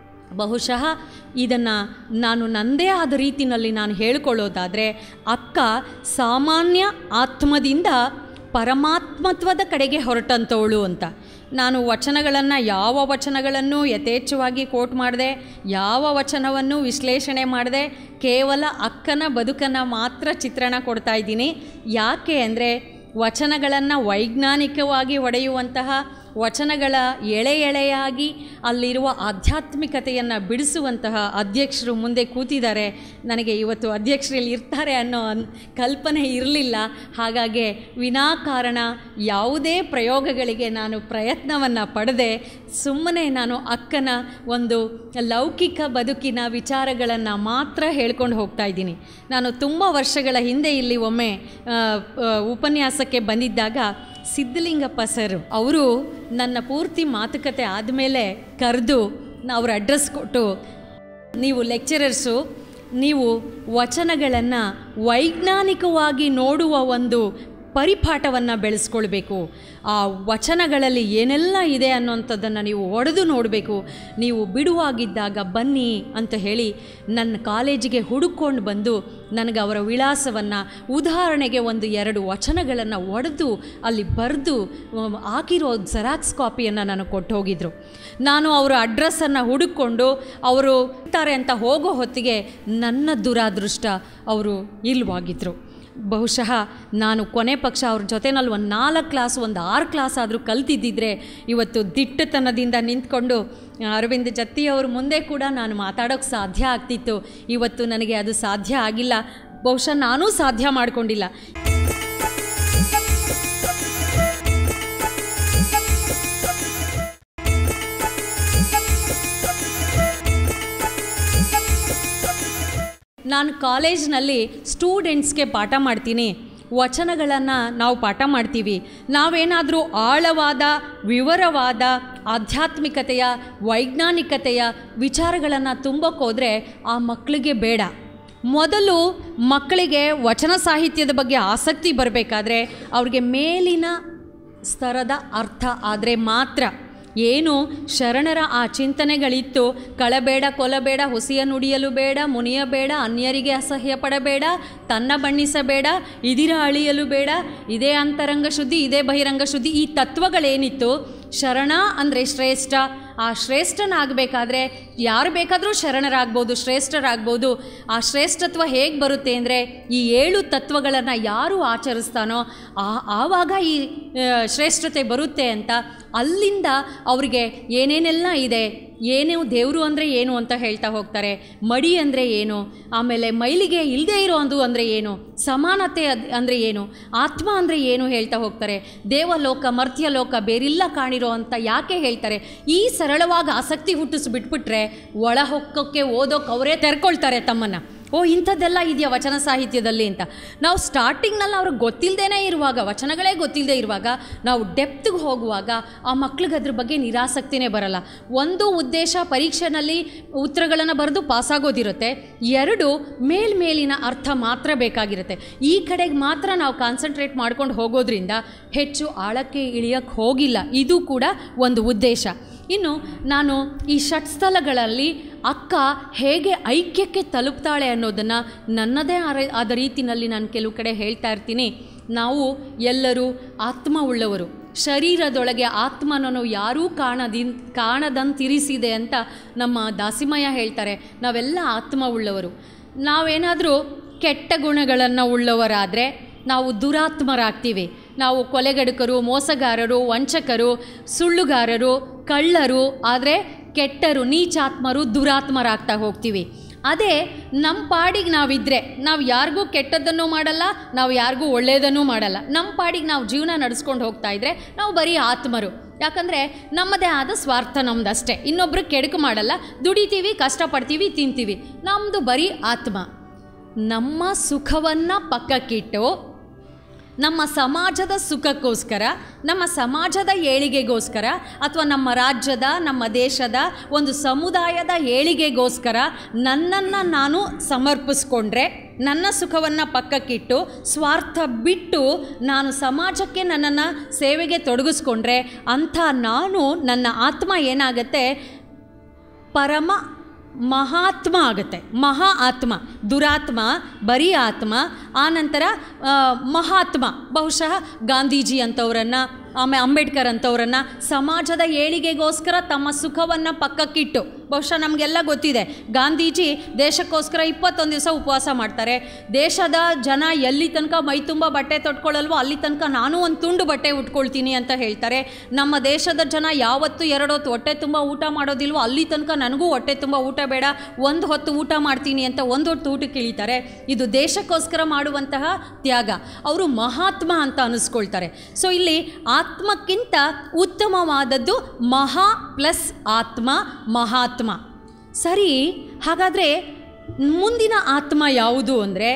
ಬಹುಶಃ ಇದನ್ನು ನಾನು ನನ್ನದೇ ಆದ ರೀತಿಯಲ್ಲಿ ನಾನು ಹೇಳ್ಕೊಳ್ಳೋದಾದರೆ ಅಕ್ಕ ಸಾಮಾನ್ಯ ಆತ್ಮದಿಂದ ಪರಮಾತ್ಮತ್ವದ ಕಡೆಗೆ ಹೊರಟಂಥವಳು ಅಂತ ನಾನು ವಚನಗಳನ್ನು ಯಾವ ವಚನಗಳನ್ನು ಯಥೇಚ್ಛವಾಗಿ ಕೋಟ್ ಮಾಡಿದೆ ಯಾವ ವಚನವನ್ನು ವಿಶ್ಲೇಷಣೆ ಮಾಡಿದೆ ಕೇವಲ ಅಕ್ಕನ ಬದುಕನ್ನು ಮಾತ್ರ ಚಿತ್ರಣ ಕೊಡ್ತಾ ಇದ್ದೀನಿ ಯಾಕೆ ಅಂದರೆ ವಚನಗಳನ್ನು ವೈಜ್ಞಾನಿಕವಾಗಿ ಒಡೆಯುವಂತಹ ವಚನಗಳ ಎಳೆ ಎಳೆಯಾಗಿ ಅಲ್ಲಿರುವ ಆಧ್ಯಾತ್ಮಿಕತೆಯನ್ನು ಬಿಡಿಸುವಂತಹ ಅಧ್ಯಕ್ಷರು ಮುಂದೆ ಕೂತಿದ್ದಾರೆ ನನಗೆ ಇವತ್ತು ಅಧ್ಯಕ್ಷರಲ್ಲಿ ಇರ್ತಾರೆ ಅನ್ನೋ ಅನ್ ಕಲ್ಪನೆ ಇರಲಿಲ್ಲ ಹಾಗಾಗಿ ವಿನಾಕಾರಣ ಯಾವುದೇ ಪ್ರಯೋಗಗಳಿಗೆ ನಾನು ಪ್ರಯತ್ನವನ್ನು ಪಡೆದೆ ಸುಮ್ಮನೆ ನಾನು ಅಕ್ಕನ ಒಂದು ಲೌಕಿಕ ಬದುಕಿನ ವಿಚಾರಗಳನ್ನು ಮಾತ್ರ ಹೇಳ್ಕೊಂಡು ಹೋಗ್ತಾ ಇದ್ದೀನಿ ನಾನು ತುಂಬ ವರ್ಷಗಳ ಹಿಂದೆ ಇಲ್ಲಿ ಒಮ್ಮೆ ಆ, ಆ, ಉಪನ್ಯಾಸಕ್ಕೆ ಬಂದಿದ್ದಾಗ ಸಿದ್ಧಲಿಂಗಪ್ಪ ಸರ್ ಅವರು ನನ್ನ ಪೂರ್ತಿ ಮಾತುಕತೆ ಆದಮೇಲೆ ಕರೆದು ಅವ್ರ ಅಡ್ರೆಸ್ ಕೊಟ್ಟು ನೀವು ಲೆಕ್ಚರರ್ಸು ನೀವು ವಚನಗಳನ್ನು ವೈಜ್ಞಾನಿಕವಾಗಿ ನೋಡುವ ಒಂದು ಪರಿಪಾಠವನ್ನು ಬೆಳೆಸ್ಕೊಳ್ಬೇಕು ಆ ವಚನಗಳಲ್ಲಿ ಏನೆಲ್ಲ ಇದೆ ಅನ್ನೋಂಥದ್ದನ್ನು ನೀವು ಒಡೆದು ನೋಡಬೇಕು ನೀವು ಬಿಡುವಾಗಿದ್ದಾಗ ಬನ್ನಿ ಅಂತ ಹೇಳಿ ನನ್ನ ಕಾಲೇಜಿಗೆ ಹುಡುಕೊಂಡು ಬಂದು ನನಗೆ ಅವರ ವಿಳಾಸವನ್ನು ಉದಾಹರಣೆಗೆ ಒಂದು ಎರಡು ವಚನಗಳನ್ನು ಒಡೆದು ಅಲ್ಲಿ ಬರೆದು ಹಾಕಿರೋ ಜೆರಾಕ್ಸ್ ಕಾಪಿಯನ್ನು ನನಗೆ ಕೊಟ್ಟು ಹೋಗಿದ್ರು ನಾನು ಅವರ ಅಡ್ರೆಸ್ಸನ್ನು ಹುಡುಕೊಂಡು ಅವರು ಇರ್ತಾರೆ ಅಂತ ಹೋಗೋ ಹೊತ್ತಿಗೆ ನನ್ನ ದುರಾದೃಷ್ಟ ಅವರು ಇಲ್ವಾಗಿದ್ದರು ಬಹುಶಃ ನಾನು ಕೊನೆ ಪಕ್ಷ ಅವ್ರ ಜೊತೆನಲ್ಲಿ ಒಂದು ನಾಲ್ಕು ಕ್ಲಾಸ್ ಒಂದು ಆರು ಕ್ಲಾಸ್ ಆದರೂ ಕಲ್ತಿದ್ದಿದ್ರೆ ಇವತ್ತು ದಿಟ್ಟತನದಿಂದ ನಿಂತ್ಕೊಂಡು ಅರವಿಂದ್ ಜತ್ತಿ ಅವ್ರ ಮುಂದೆ ಕೂಡ ನಾನು ಮಾತಾಡೋಕ್ಕೆ ಸಾಧ್ಯ ಆಗ್ತಿತ್ತು ಇವತ್ತು ನನಗೆ ಅದು ಸಾಧ್ಯ ಆಗಿಲ್ಲ ಬಹುಶಃ ನಾನೂ ಸಾಧ್ಯ ಮಾಡಿಕೊಂಡಿಲ್ಲ ನಾನು ಕಾಲೇಜ್ನಲ್ಲಿ ಸ್ಟೂಡೆಂಟ್ಸ್ಗೆ ಪಾಠ ಮಾಡ್ತೀನಿ ವಚನಗಳನ್ನು ನಾವು ಪಾಠ ಮಾಡ್ತೀವಿ ನಾವೇನಾದರೂ ಆಳವಾದ ವಿವರವಾದ ಆಧ್ಯಾತ್ಮಿಕತೆಯ ವೈಜ್ಞಾನಿಕತೆಯ ವಿಚಾರಗಳನ್ನು ತುಂಬಕ್ಕೋದ್ರೆ ಆ ಮಕ್ಕಳಿಗೆ ಬೇಡ ಮೊದಲು ಮಕ್ಕಳಿಗೆ ವಚನ ಸಾಹಿತ್ಯದ ಬಗ್ಗೆ ಆಸಕ್ತಿ ಬರಬೇಕಾದ್ರೆ ಅವ್ರಿಗೆ ಮೇಲಿನ ಸ್ತರದ ಅರ್ಥ ಆದರೆ ಮಾತ್ರ ಏನು ಶರಣರ ಆ ಚಿಂತನೆಗಳಿತ್ತು ಕಳಬೇಡ ಕೊಲಬೇಡ ಹುಸಿಯ ನುಡಿಯಲು ಬೇಡ ಮುನಿಯಬೇಡ ಅನ್ಯರಿಗೆ ಅಸಹ್ಯ ಪಡಬೇಡ ತನ್ನ ಬಣ್ಣಿಸಬೇಡ ಇದಿರ ಅಳಿಯಲು ಬೇಡ ಇದೇ ಅಂತರಂಗ ಶುದ್ಧಿ ಇದೇ ಬಹಿರಂಗ ಶುದ್ಧಿ ಈ ತತ್ವಗಳೇನಿತ್ತು ಶರಣ ಅಂದರೆ ಶ್ರೇಷ್ಠ ಆ ಶ್ರೇಷ್ಠನಾಗಬೇಕಾದ್ರೆ ಯಾರು ಬೇಕಾದರೂ ಶರಣರಾಗ್ಬೋದು ಶ್ರೇಷ್ಠರಾಗ್ಬೋದು ಆ ಶ್ರೇಷ್ಠತ್ವ ಹೇಗೆ ಬರುತ್ತೆ ಅಂದರೆ ಈ ಏಳು ತತ್ವಗಳನ್ನು ಯಾರು ಆಚರಿಸ್ತಾನೋ ಆ ಆವಾಗ ಈ ಆ, ಶ್ರೇಷ್ಠತೆ ಬರುತ್ತೆ ಅಂತ ಅಲ್ಲಿಂದ ಅವರಿಗೆ ಏನೇನೆಲ್ಲ ಇದೆ ಏನು ದೇವರು ಅಂದರೆ ಏನು ಅಂತ ಹೇಳ್ತಾ ಹೋಗ್ತಾರೆ ಮಡಿ ಅಂದರೆ ಏನು ಆಮೇಲೆ ಮೈಲಿಗೆ ಇಲ್ಲದೆ ಇರೋದು ಅಂದರೆ ಏನು ಸಮಾನತೆ ಅದ್ ಅಂದರೆ ಏನು ಆತ್ಮ ಅಂದರೆ ಏನು ಹೇಳ್ತಾ ಹೋಗ್ತಾರೆ ದೇವಲೋಕ ಮರ್ತ್ಯಲೋಕ ಬೇರಿಲ್ಲ ಕಾಣಿರೋ ಅಂತ ಯಾಕೆ ಹೇಳ್ತಾರೆ ಈ ಸರಳವಾಗಿ ಆಸಕ್ತಿ ಹುಟ್ಟಿಸ್ಬಿಟ್ಬಿಟ್ರೆ ಒಳ ಹೊಕ್ಕಕ್ಕೆ ಓದೋಕೆ ಅವರೇ ತೆರ್ಕೊಳ್ತಾರೆ ತಮ್ಮನ್ನು ಓ ಇಂಥದ್ದೆಲ್ಲ ಇದೆಯಾ ವಚನ ಸಾಹಿತ್ಯದಲ್ಲಿ ಅಂತ ನಾವು ಸ್ಟಾರ್ಟಿಂಗ್ನಲ್ಲಿ ಅವ್ರಿಗೆ ಗೊತ್ತಿಲ್ಲದೇ ಇರುವಾಗ ವಚನಗಳೇ ಗೊತ್ತಿಲ್ಲದೆ ಇರುವಾಗ ನಾವು ಡೆಪ್ತ್ಗೆ ಹೋಗುವಾಗ ಆ ಮಕ್ಳಿಗೆ ಅದ್ರ ಬಗ್ಗೆ ನಿರಾಸಕ್ತಿನೇ ಬರಲ್ಲ ಒಂದು ಉದ್ದೇಶ ಪರೀಕ್ಷೆನಲ್ಲಿ ಉತ್ತರಗಳನ್ನು ಬರೆದು ಪಾಸಾಗೋದಿರುತ್ತೆ ಎರಡು ಮೇಲ್ಮೇಲಿನ ಅರ್ಥ ಮಾತ್ರ ಬೇಕಾಗಿರುತ್ತೆ ಈ ಕಡೆಗೆ ಮಾತ್ರ ನಾವು ಕಾನ್ಸಂಟ್ರೇಟ್ ಮಾಡ್ಕೊಂಡು ಹೋಗೋದ್ರಿಂದ ಹೆಚ್ಚು ಆಳಕ್ಕೆ ಇಳಿಯೋಕ್ಕೆ ಹೋಗಿಲ್ಲ ಇದು ಕೂಡ ಒಂದು ಉದ್ದೇಶ ಇನ್ನು ನಾನು ಈ ಷಟ್ಸ್ಥಲಗಳಲ್ಲಿ ಅಕ್ಕ ಹೇಗೆ ಐಕ್ಯಕ್ಕೆ ತಲುಪ್ತಾಳೆ ಅನ್ನೋದನ್ನು ನನ್ನದೇ ಆರ ಆದ ರೀತಿನಲ್ಲಿ ನಾನು ಕೆಲವು ಕಡೆ ಹೇಳ್ತಾ ಇರ್ತೀನಿ ನಾವು ಎಲ್ಲರೂ ಆತ್ಮ ಉಳ್ಳವರು ಶರೀರದೊಳಗೆ ಆತ್ಮನನ್ನು ಯಾರೂ ಕಾಣದಿ ಕಾಣದಂತಿರಿಸಿದೆ ಅಂತ ನಮ್ಮ ದಾಸಿಮಯ್ಯ ಹೇಳ್ತಾರೆ ನಾವೆಲ್ಲ ಆತ್ಮ ಉಳ್ಳವರು ನಾವೇನಾದರೂ ಕೆಟ್ಟ ಗುಣಗಳನ್ನು ಉಳ್ಳವರಾದರೆ ನಾವು ದುರಾತ್ಮರಾಗ್ತೀವಿ ನಾವು ಕೊಲೆಗಡುಕರು ಮೋಸಗಾರರು ವಂಚಕರು ಸುಳ್ಳುಗಾರರು ಕಳ್ಳರು ಆದರೆ ಕೆಟ್ಟರು ನೀಚಾತ್ಮರು ದುರಾತ್ಮರಾಗ್ತಾ ಹೋಗ್ತೀವಿ ಅದೇ ನಮ್ಮ ಪಾಡಿಗೆ ನಾವಿದ್ದರೆ ನಾವು ಯಾರಿಗೂ ಕೆಟ್ಟದ್ದನ್ನು ಮಾಡಲ್ಲ ನಾವು ಯಾರಿಗೂ ಒಳ್ಳೆಯದನ್ನು ಮಾಡಲ್ಲ ನಮ್ಮ ಪಾಡಿಗೆ ನಾವು ಜೀವನ ನಡೆಸ್ಕೊಂಡು ಹೋಗ್ತಾ ಇದ್ದರೆ ನಾವು ಬರೀ ಆತ್ಮರು ಯಾಕಂದರೆ ನಮ್ಮದೇ ಆದ ಸ್ವಾರ್ಥ ನಮ್ದಷ್ಟೇ ಇನ್ನೊಬ್ರು ಕೆಡುಕು ಮಾಡಲ್ಲ ದುಡಿತೀವಿ ಕಷ್ಟಪಡ್ತೀವಿ ತಿಂತೀವಿ ನಮ್ಮದು ಬರೀ ಆತ್ಮ ನಮ್ಮ ಸುಖವನ್ನು ಪಕ್ಕಕ್ಕಿಟ್ಟು ನಮ್ಮ ಸಮಾಜದ ಸುಖಕ್ಕೋಸ್ಕರ ನಮ್ಮ ಸಮಾಜದ ಏಳಿಗೆಗೋಸ್ಕರ ಅಥವಾ ನಮ್ಮ ರಾಜ್ಯದ ನಮ್ಮ ದೇಶದ ಒಂದು ಸಮುದಾಯದ ಏಳಿಗೆಗೋಸ್ಕರ ನನ್ನನ್ನು ನಾನು ಸಮರ್ಪಿಸ್ಕೊಂಡ್ರೆ ನನ್ನ ಸುಖವನ್ನು ಪಕ್ಕಕ್ಕಿಟ್ಟು ಸ್ವಾರ್ಥ ಬಿಟ್ಟು ನಾನು ಸಮಾಜಕ್ಕೆ ನನ್ನನ್ನು ಸೇವೆಗೆ ತೊಡಗಿಸ್ಕೊಂಡ್ರೆ ಅಂಥ ನಾನು ನನ್ನ ಆತ್ಮ ಏನಾಗತ್ತೆ ಪರಮ ಮಹಾತ್ಮ ಆಗುತ್ತೆ ಮಹಾ ಆತ್ಮ ದುರಾತ್ಮ ಬರೀ ಆತ್ಮ ಆನಂತರ ಆ, ಮಹಾತ್ಮ ಬಹುಶಃ ಗಾಂಧೀಜಿ ಅಂಥವರನ್ನು ಆಮೇಲೆ ಅಂಬೇಡ್ಕರ್ ಅಂತವ್ರನ್ನ ಸಮಾಜದ ಏಳಿಗೆಗೋಸ್ಕರ ತಮ್ಮ ಸುಖವನ್ನು ಪಕ್ಕಕ್ಕಿಟ್ಟು ಬಹುಶಃ ನಮಗೆಲ್ಲ ಗೊತ್ತಿದೆ ಗಾಂಧೀಜಿ ದೇಶಕ್ಕೋಸ್ಕರ ಇಪ್ಪತ್ತೊಂದು ದಿವಸ ಉಪವಾಸ ಮಾಡ್ತಾರೆ ದೇಶದ ಜನ ಎಲ್ಲಿ ತನಕ ಮೈ ತುಂಬ ಬಟ್ಟೆ ತೊಟ್ಕೊಳ್ಳಲ್ವೋ ಅಲ್ಲಿ ತನಕ ನಾನು ಒಂದು ತುಂಡು ಬಟ್ಟೆ ಉಟ್ಕೊಳ್ತೀನಿ ಅಂತ ಹೇಳ್ತಾರೆ ನಮ್ಮ ದೇಶದ ಜನ ಯಾವತ್ತು ಎರಡು ಹೊತ್ತು ಹೊಟ್ಟೆ ತುಂಬ ಊಟ ಮಾಡೋದಿಲ್ವೋ ಅಲ್ಲಿ ತನಕ ನನಗೂ ಹೊಟ್ಟೆ ತುಂಬ ಊಟ ಬೇಡ ಒಂದು ಹೊತ್ತು ಊಟ ಮಾಡ್ತೀನಿ ಅಂತ ಒಂದು ಹೊತ್ತು ಊಟಕ್ಕೆ ಇಳಿತಾರೆ ಇದು ದೇಶಕ್ಕೋಸ್ಕರ ಮಾಡುವಂತಹ ತ್ಯಾಗ ಅವರು ಮಹಾತ್ಮ ಅಂತ ಅನಿಸ್ಕೊಳ್ತಾರೆ ಸೊ ಇಲ್ಲಿ ಆತ್ಮಕ್ಕಿಂತ ಉತ್ತಮವಾದದ್ದು ಮಹಾ ಪ್ಲಸ್ ಆತ್ಮ ಮಹಾತ್ಮ ಸರಿ ಹಾಗಾದರೆ ಮುಂದಿನ ಆತ್ಮ ಯಾವುದು ಅಂದರೆ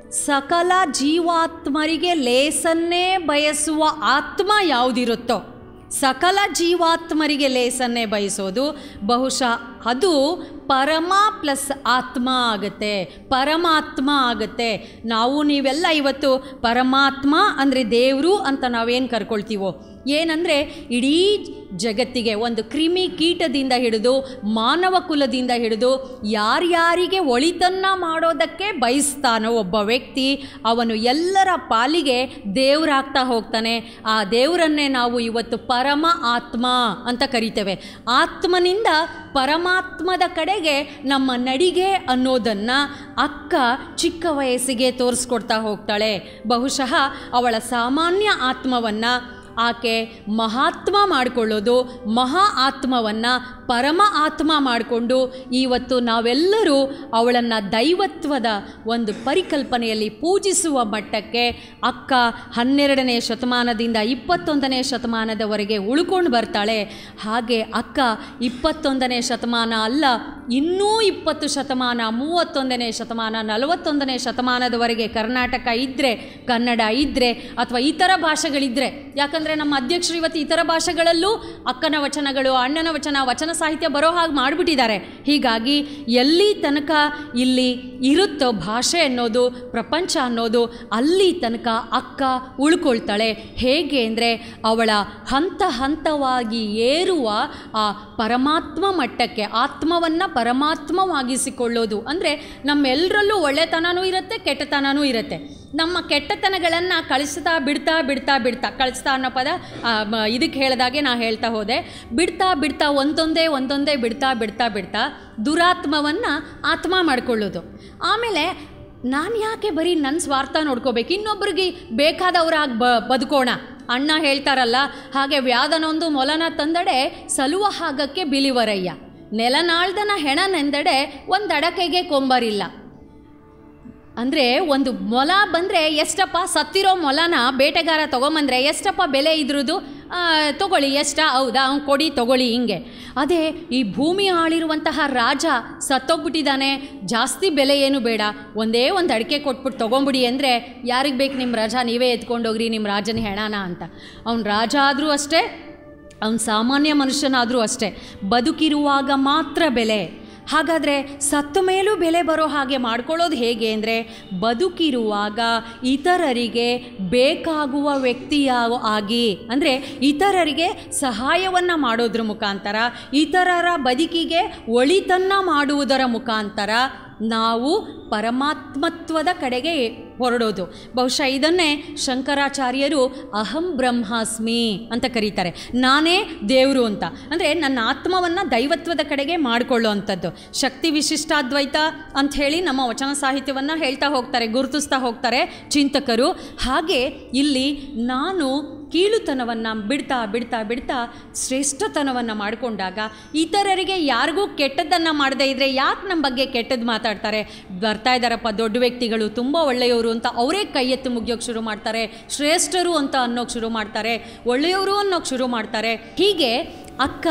ಸಕಲ ಜೀವಾತ್ಮರಿಗೆ ಲೇಸನ್ನೇ ಬಯಸುವ ಆತ್ಮ ಯಾವುದಿರುತ್ತೋ ಸಕಲ ಜೀವಾತ್ಮರಿಗೆ ಲೇಸನ್ನೇ ಬಯಸೋದು ಬಹುಶಃ ಅದು ಪರಮ ಪ್ಲಸ್ ಆತ್ಮ ಆಗುತ್ತೆ ಪರಮಾತ್ಮ ಆಗುತ್ತೆ ನಾವು ನೀವೆಲ್ಲ ಇವತ್ತು ಪರಮಾತ್ಮ ಅಂದರೆ ದೇವರು ಅಂತ ನಾವೇನು ಕರ್ಕೊಳ್ತೀವೋ ಏನಂದರೆ ಇಡೀ ಜಗತ್ತಿಗೆ ಒಂದು ಕ್ರಿಮಿ ಕೀಟದಿಂದ ಹಿಡಿದು ಮಾನವ ಕುಲದಿಂದ ಹಿಡಿದು ಯಾರ್ಯಾರಿಗೆ ಒಳಿತನ್ನು ಮಾಡೋದಕ್ಕೆ ಬಯಸ್ತಾನೋ ಒಬ್ಬ ವ್ಯಕ್ತಿ ಅವನು ಎಲ್ಲರ ಪಾಲಿಗೆ ದೇವರಾಗ್ತಾ ಹೋಗ್ತಾನೆ ಆ ದೇವರನ್ನೇ ನಾವು ಇವತ್ತು ಪರಮ ಆತ್ಮ ಅಂತ ಕರಿತೇವೆ ಆತ್ಮನಿಂದ ಪರಮಾತ್ಮದ ಕಡೆಗೆ ನಮ್ಮ ನಡಿಗೆ ಅನ್ನೋದನ್ನು ಅಕ್ಕ ಚಿಕ್ಕ ವಯಸ್ಸಿಗೆ ತೋರಿಸ್ಕೊಡ್ತಾ ಹೋಗ್ತಾಳೆ ಬಹುಶಃ ಅವಳ ಸಾಮಾನ್ಯ ಆತ್ಮವನ್ನು ಆಕೆ ಮಹಾತ್ಮ ಮಾಡಿಕೊಳ್ಳೋದು ಮಹಾ ಆತ್ಮವನ್ನು ಪರಮ ಆತ್ಮ ಮಾಡಿಕೊಂಡು ಇವತ್ತು ನಾವೆಲ್ಲರೂ ಅವಳನ್ನು ದೈವತ್ವದ ಒಂದು ಪರಿಕಲ್ಪನೆಯಲ್ಲಿ ಪೂಜಿಸುವ ಮಟ್ಟಕ್ಕೆ ಅಕ್ಕ ಹನ್ನೆರಡನೇ ಶತಮಾನದಿಂದ ಇಪ್ಪತ್ತೊಂದನೇ ಶತಮಾನದವರೆಗೆ ಉಳ್ಕೊಂಡು ಬರ್ತಾಳೆ ಹಾಗೆ ಅಕ್ಕ ಇಪ್ಪತ್ತೊಂದನೇ ಶತಮಾನ ಅಲ್ಲ ಇನ್ನೂ ಇಪ್ಪತ್ತು ಶತಮಾನ ಮೂವತ್ತೊಂದನೇ ಶತಮಾನ ನಲವತ್ತೊಂದನೇ ಶತಮಾನದವರೆಗೆ ಕರ್ನಾಟಕ ಇದ್ದರೆ ಕನ್ನಡ ಇದ್ದರೆ ಅಥವಾ ಇತರ ಭಾಷೆಗಳಿದ್ದರೆ ಯಾಕಂದರೆ ನಮ್ಮ ಅಧ್ಯಕ್ಷರು ಇವತ್ತು ಇತರ ಭಾಷೆಗಳಲ್ಲೂ ಅಕ್ಕನ ವಚನಗಳು ಅಣ್ಣನ ವಚನ ವಚನ ಸಾಹಿತ್ಯ ಬರೋ ಹಾಗೆ ಮಾಡಿಬಿಟ್ಟಿದ್ದಾರೆ ಹೀಗಾಗಿ ಎಲ್ಲಿ ತನಕ ಇಲ್ಲಿ ಇರುತ್ತೋ ಭಾಷೆ ಅನ್ನೋದು ಪ್ರಪಂಚ ಅನ್ನೋದು ಅಲ್ಲಿ ತನಕ ಅಕ್ಕ ಉಳ್ಕೊಳ್ತಾಳೆ ಹೇಗೆ ಅಂದರೆ ಅವಳ ಹಂತ ಹಂತವಾಗಿ ಏರುವ ಆ ಪರಮಾತ್ಮ ಮಟ್ಟಕ್ಕೆ ಆತ್ಮವನ್ನು ಪರಮಾತ್ಮವಾಗಿಸಿಕೊಳ್ಳೋದು ಅಂದರೆ ನಮ್ಮೆಲ್ಲರಲ್ಲೂ ಒಳ್ಳೆತನನೂ ಇರುತ್ತೆ ಕೆಟ್ಟತನನೂ ಇರುತ್ತೆ ನಮ್ಮ ಕೆಟ್ಟತನಗಳನ್ನು ಕಳಿಸ್ತಾ ಬಿಡ್ತಾ ಬಿಡ್ತಾ ಬಿಡ್ತಾ ಕಳಿಸ್ತಾ ಅನ್ನೋ ಪದ ಇದಕ್ಕೆ ಹೇಳಿದಾಗೆ ನಾ ಹೇಳ್ತಾ ಹೋದೆ ಬಿಡ್ತಾ ಬಿಡ್ತಾ ಒಂದೊಂದೇ ಒಂದೊಂದೇ ಬಿಡ್ತಾ ಬಿಡ್ತಾ ಬಿಡ್ತಾ ದುರಾತ್ಮವನ್ನು ಆತ್ಮ ಮಾಡ್ಕೊಳ್ಳೋದು ಆಮೇಲೆ ನಾನು ಯಾಕೆ ಬರೀ ನನ್ನ ಸ್ವಾರ್ಥ ನೋಡ್ಕೋಬೇಕು ಇನ್ನೊಬ್ರಿಗೆ ಬೇಕಾದವರಾಗಿ ಬ ಬದುಕೋಣ ಅಣ್ಣ ಹೇಳ್ತಾರಲ್ಲ ಹಾಗೆ ವ್ಯಾಧನೊಂದು ಮೊಲನ ತಂದಡೆ ಸಲುವ ಹಾಗಕ್ಕೆ ಬಿಲಿವರಯ್ಯ ನೆಲನಾಳ್ದನ ಹೆಣನೆಂದಡೆ ಒಂದು ಅಡಕೆಗೆ ಕೊಂಬರಿಲ್ಲ ಅಂದರೆ ಒಂದು ಮೊಲ ಬಂದರೆ ಎಷ್ಟಪ್ಪ ಸತ್ತಿರೋ ಮೊಲನ ಬೇಟೆಗಾರ ತೊಗೊಂಬಂದರೆ ಎಷ್ಟಪ್ಪ ಬೆಲೆ ಇದ್ರದ್ದು ತೊಗೊಳ್ಳಿ ಎಷ್ಟ ಹೌದಾ ಅವ್ನು ಕೊಡಿ ತೊಗೊಳ್ಳಿ ಹಿಂಗೆ ಅದೇ ಈ ಭೂಮಿ ಆಳಿರುವಂತಹ ರಾಜ ಸತ್ತೋಗ್ಬಿಟ್ಟಿದ್ದಾನೆ ಜಾಸ್ತಿ ಬೆಲೆ ಏನು ಬೇಡ ಒಂದೇ ಒಂದು ಅಡಿಕೆ ಕೊಟ್ಬಿಟ್ಟು ತೊಗೊಂಬಿಡಿ ಅಂದರೆ ಯಾರಿಗೆ ಬೇಕು ನಿಮ್ಮ ರಾಜ ನೀವೇ ಎತ್ಕೊಂಡೋಗ್ರಿ ನಿಮ್ಮ ರಾಜನ ಹೆಣಾನ ಅಂತ ಅವ್ನು ರಾಜ ಆದರೂ ಅಷ್ಟೇ ಅವನು ಸಾಮಾನ್ಯ ಮನುಷ್ಯನಾದರೂ ಅಷ್ಟೇ ಬದುಕಿರುವಾಗ ಮಾತ್ರ ಬೆಲೆ ಹಾಗಾದರೆ ಸತ್ತ ಮೇಲೂ ಬೆಲೆ ಬರೋ ಹಾಗೆ ಮಾಡ್ಕೊಳ್ಳೋದು ಹೇಗೆ ಅಂದರೆ ಬದುಕಿರುವಾಗ ಇತರರಿಗೆ ಬೇಕಾಗುವ ವ್ಯಕ್ತಿಯ ಆಗಿ ಅಂದರೆ ಇತರರಿಗೆ ಸಹಾಯವನ್ನು ಮಾಡೋದ್ರ ಮುಖಾಂತರ ಇತರರ ಬದುಕಿಗೆ ಒಳಿತನ್ನು ಮಾಡುವುದರ ಮುಖಾಂತರ ನಾವು ಪರಮಾತ್ಮತ್ವದ ಕಡೆಗೆ ಹೊರಡೋದು ಬಹುಶಃ ಇದನ್ನೇ ಶಂಕರಾಚಾರ್ಯರು ಅಹಂ ಬ್ರಹ್ಮಾಸ್ಮಿ ಅಂತ ಕರೀತಾರೆ ನಾನೇ ದೇವರು ಅಂತ ಅಂದರೆ ನನ್ನ ಆತ್ಮವನ್ನು ದೈವತ್ವದ ಕಡೆಗೆ ಮಾಡಿಕೊಳ್ಳೋ ಅಂಥದ್ದು ಶಕ್ತಿ ವಿಶಿಷ್ಟಾದ್ವೈತ ಅಂಥೇಳಿ ನಮ್ಮ ವಚನ ಸಾಹಿತ್ಯವನ್ನು ಹೇಳ್ತಾ ಹೋಗ್ತಾರೆ ಗುರುತಿಸ್ತಾ ಹೋಗ್ತಾರೆ ಚಿಂತಕರು ಹಾಗೆ ಇಲ್ಲಿ ನಾನು ಕೀಳುತನವನ್ನು ಬಿಡ್ತಾ ಬಿಡ್ತಾ ಬಿಡ್ತಾ ಶ್ರೇಷ್ಠತನವನ್ನು ಮಾಡಿಕೊಂಡಾಗ ಇತರರಿಗೆ ಯಾರಿಗೂ ಕೆಟ್ಟದ್ದನ್ನು ಮಾಡದೇ ಇದ್ದರೆ ಯಾಕೆ ನಮ್ಮ ಬಗ್ಗೆ ಕೆಟ್ಟದ್ದು ಮಾತಾಡ್ತಾರೆ ಬರ್ತಾ ಇದ್ದಾರಪ್ಪ ದೊಡ್ಡ ವ್ಯಕ್ತಿಗಳು ತುಂಬ ಒಳ್ಳೆಯವರು ಅಂತ ಅವರೇ ಕೈ ಎತ್ತು ಮುಗಿಯೋಕ್ಕೆ ಶುರು ಮಾಡ್ತಾರೆ ಶ್ರೇಷ್ಠರು ಅಂತ ಅನ್ನೋಕ್ಕೆ ಶುರು ಮಾಡ್ತಾರೆ ಒಳ್ಳೆಯವರು ಅನ್ನೋಕ್ಕೆ ಶುರು ಮಾಡ್ತಾರೆ ಹೀಗೆ ಅಕ್ಕ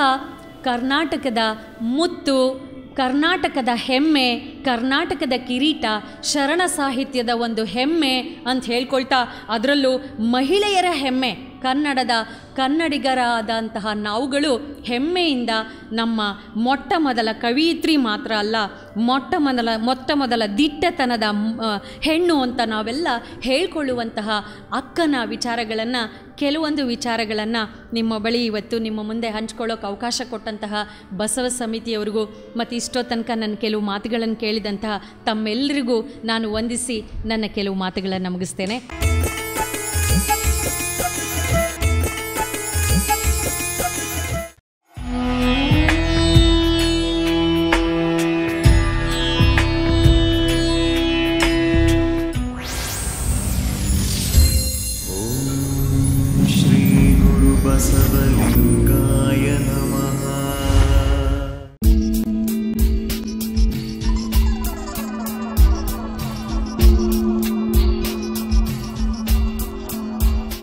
ಕರ್ನಾಟಕದ ಮುತ್ತು ಕರ್ನಾಟಕದ ಹೆಮ್ಮೆ ಕರ್ನಾಟಕದ ಕಿರೀಟ ಶರಣ ಸಾಹಿತ್ಯದ ಒಂದು ಹೆಮ್ಮೆ ಅಂತ ಹೇಳ್ಕೊಳ್ತಾ ಅದರಲ್ಲೂ ಮಹಿಳೆಯರ ಹೆಮ್ಮೆ ಕನ್ನಡದ ಕನ್ನಡಿಗರಾದಂತಹ ನಾವುಗಳು ಹೆಮ್ಮೆಯಿಂದ ನಮ್ಮ ಮೊಟ್ಟ ಮೊದಲ ಕವಿಯಿತ್ರಿ ಮಾತ್ರ ಅಲ್ಲ ಮೊಟ್ಟ ಮೊದಲ ಮೊಟ್ಟ ಮೊದಲ ದಿಟ್ಟತನದ ಮ್, ಆ, ಹೆಣ್ಣು ಅಂತ ನಾವೆಲ್ಲ ಹೇಳ್ಕೊಳ್ಳುವಂತಹ ಅಕ್ಕನ ವಿಚಾರಗಳನ್ನು ಕೆಲವೊಂದು ವಿಚಾರಗಳನ್ನು ನಿಮ್ಮ ಬಳಿ ಇವತ್ತು ನಿಮ್ಮ ಮುಂದೆ ಹಂಚ್ಕೊಳ್ಳೋಕೆ ಅವಕಾಶ ಕೊಟ್ಟಂತಹ ಬಸವ ಸಮಿತಿಯವರಿಗೂ ಮತ್ತು ಇಷ್ಟೋ ತನಕ ನನ್ನ ಕೆಲವು ಮಾತುಗಳನ್ನು ಕೇಳಿದಂತಹ ತಮ್ಮೆಲ್ಲರಿಗೂ ನಾನು ವಂದಿಸಿ ನನ್ನ ಕೆಲವು ಮಾತುಗಳನ್ನು ಮುಗಿಸ್ತೇನೆ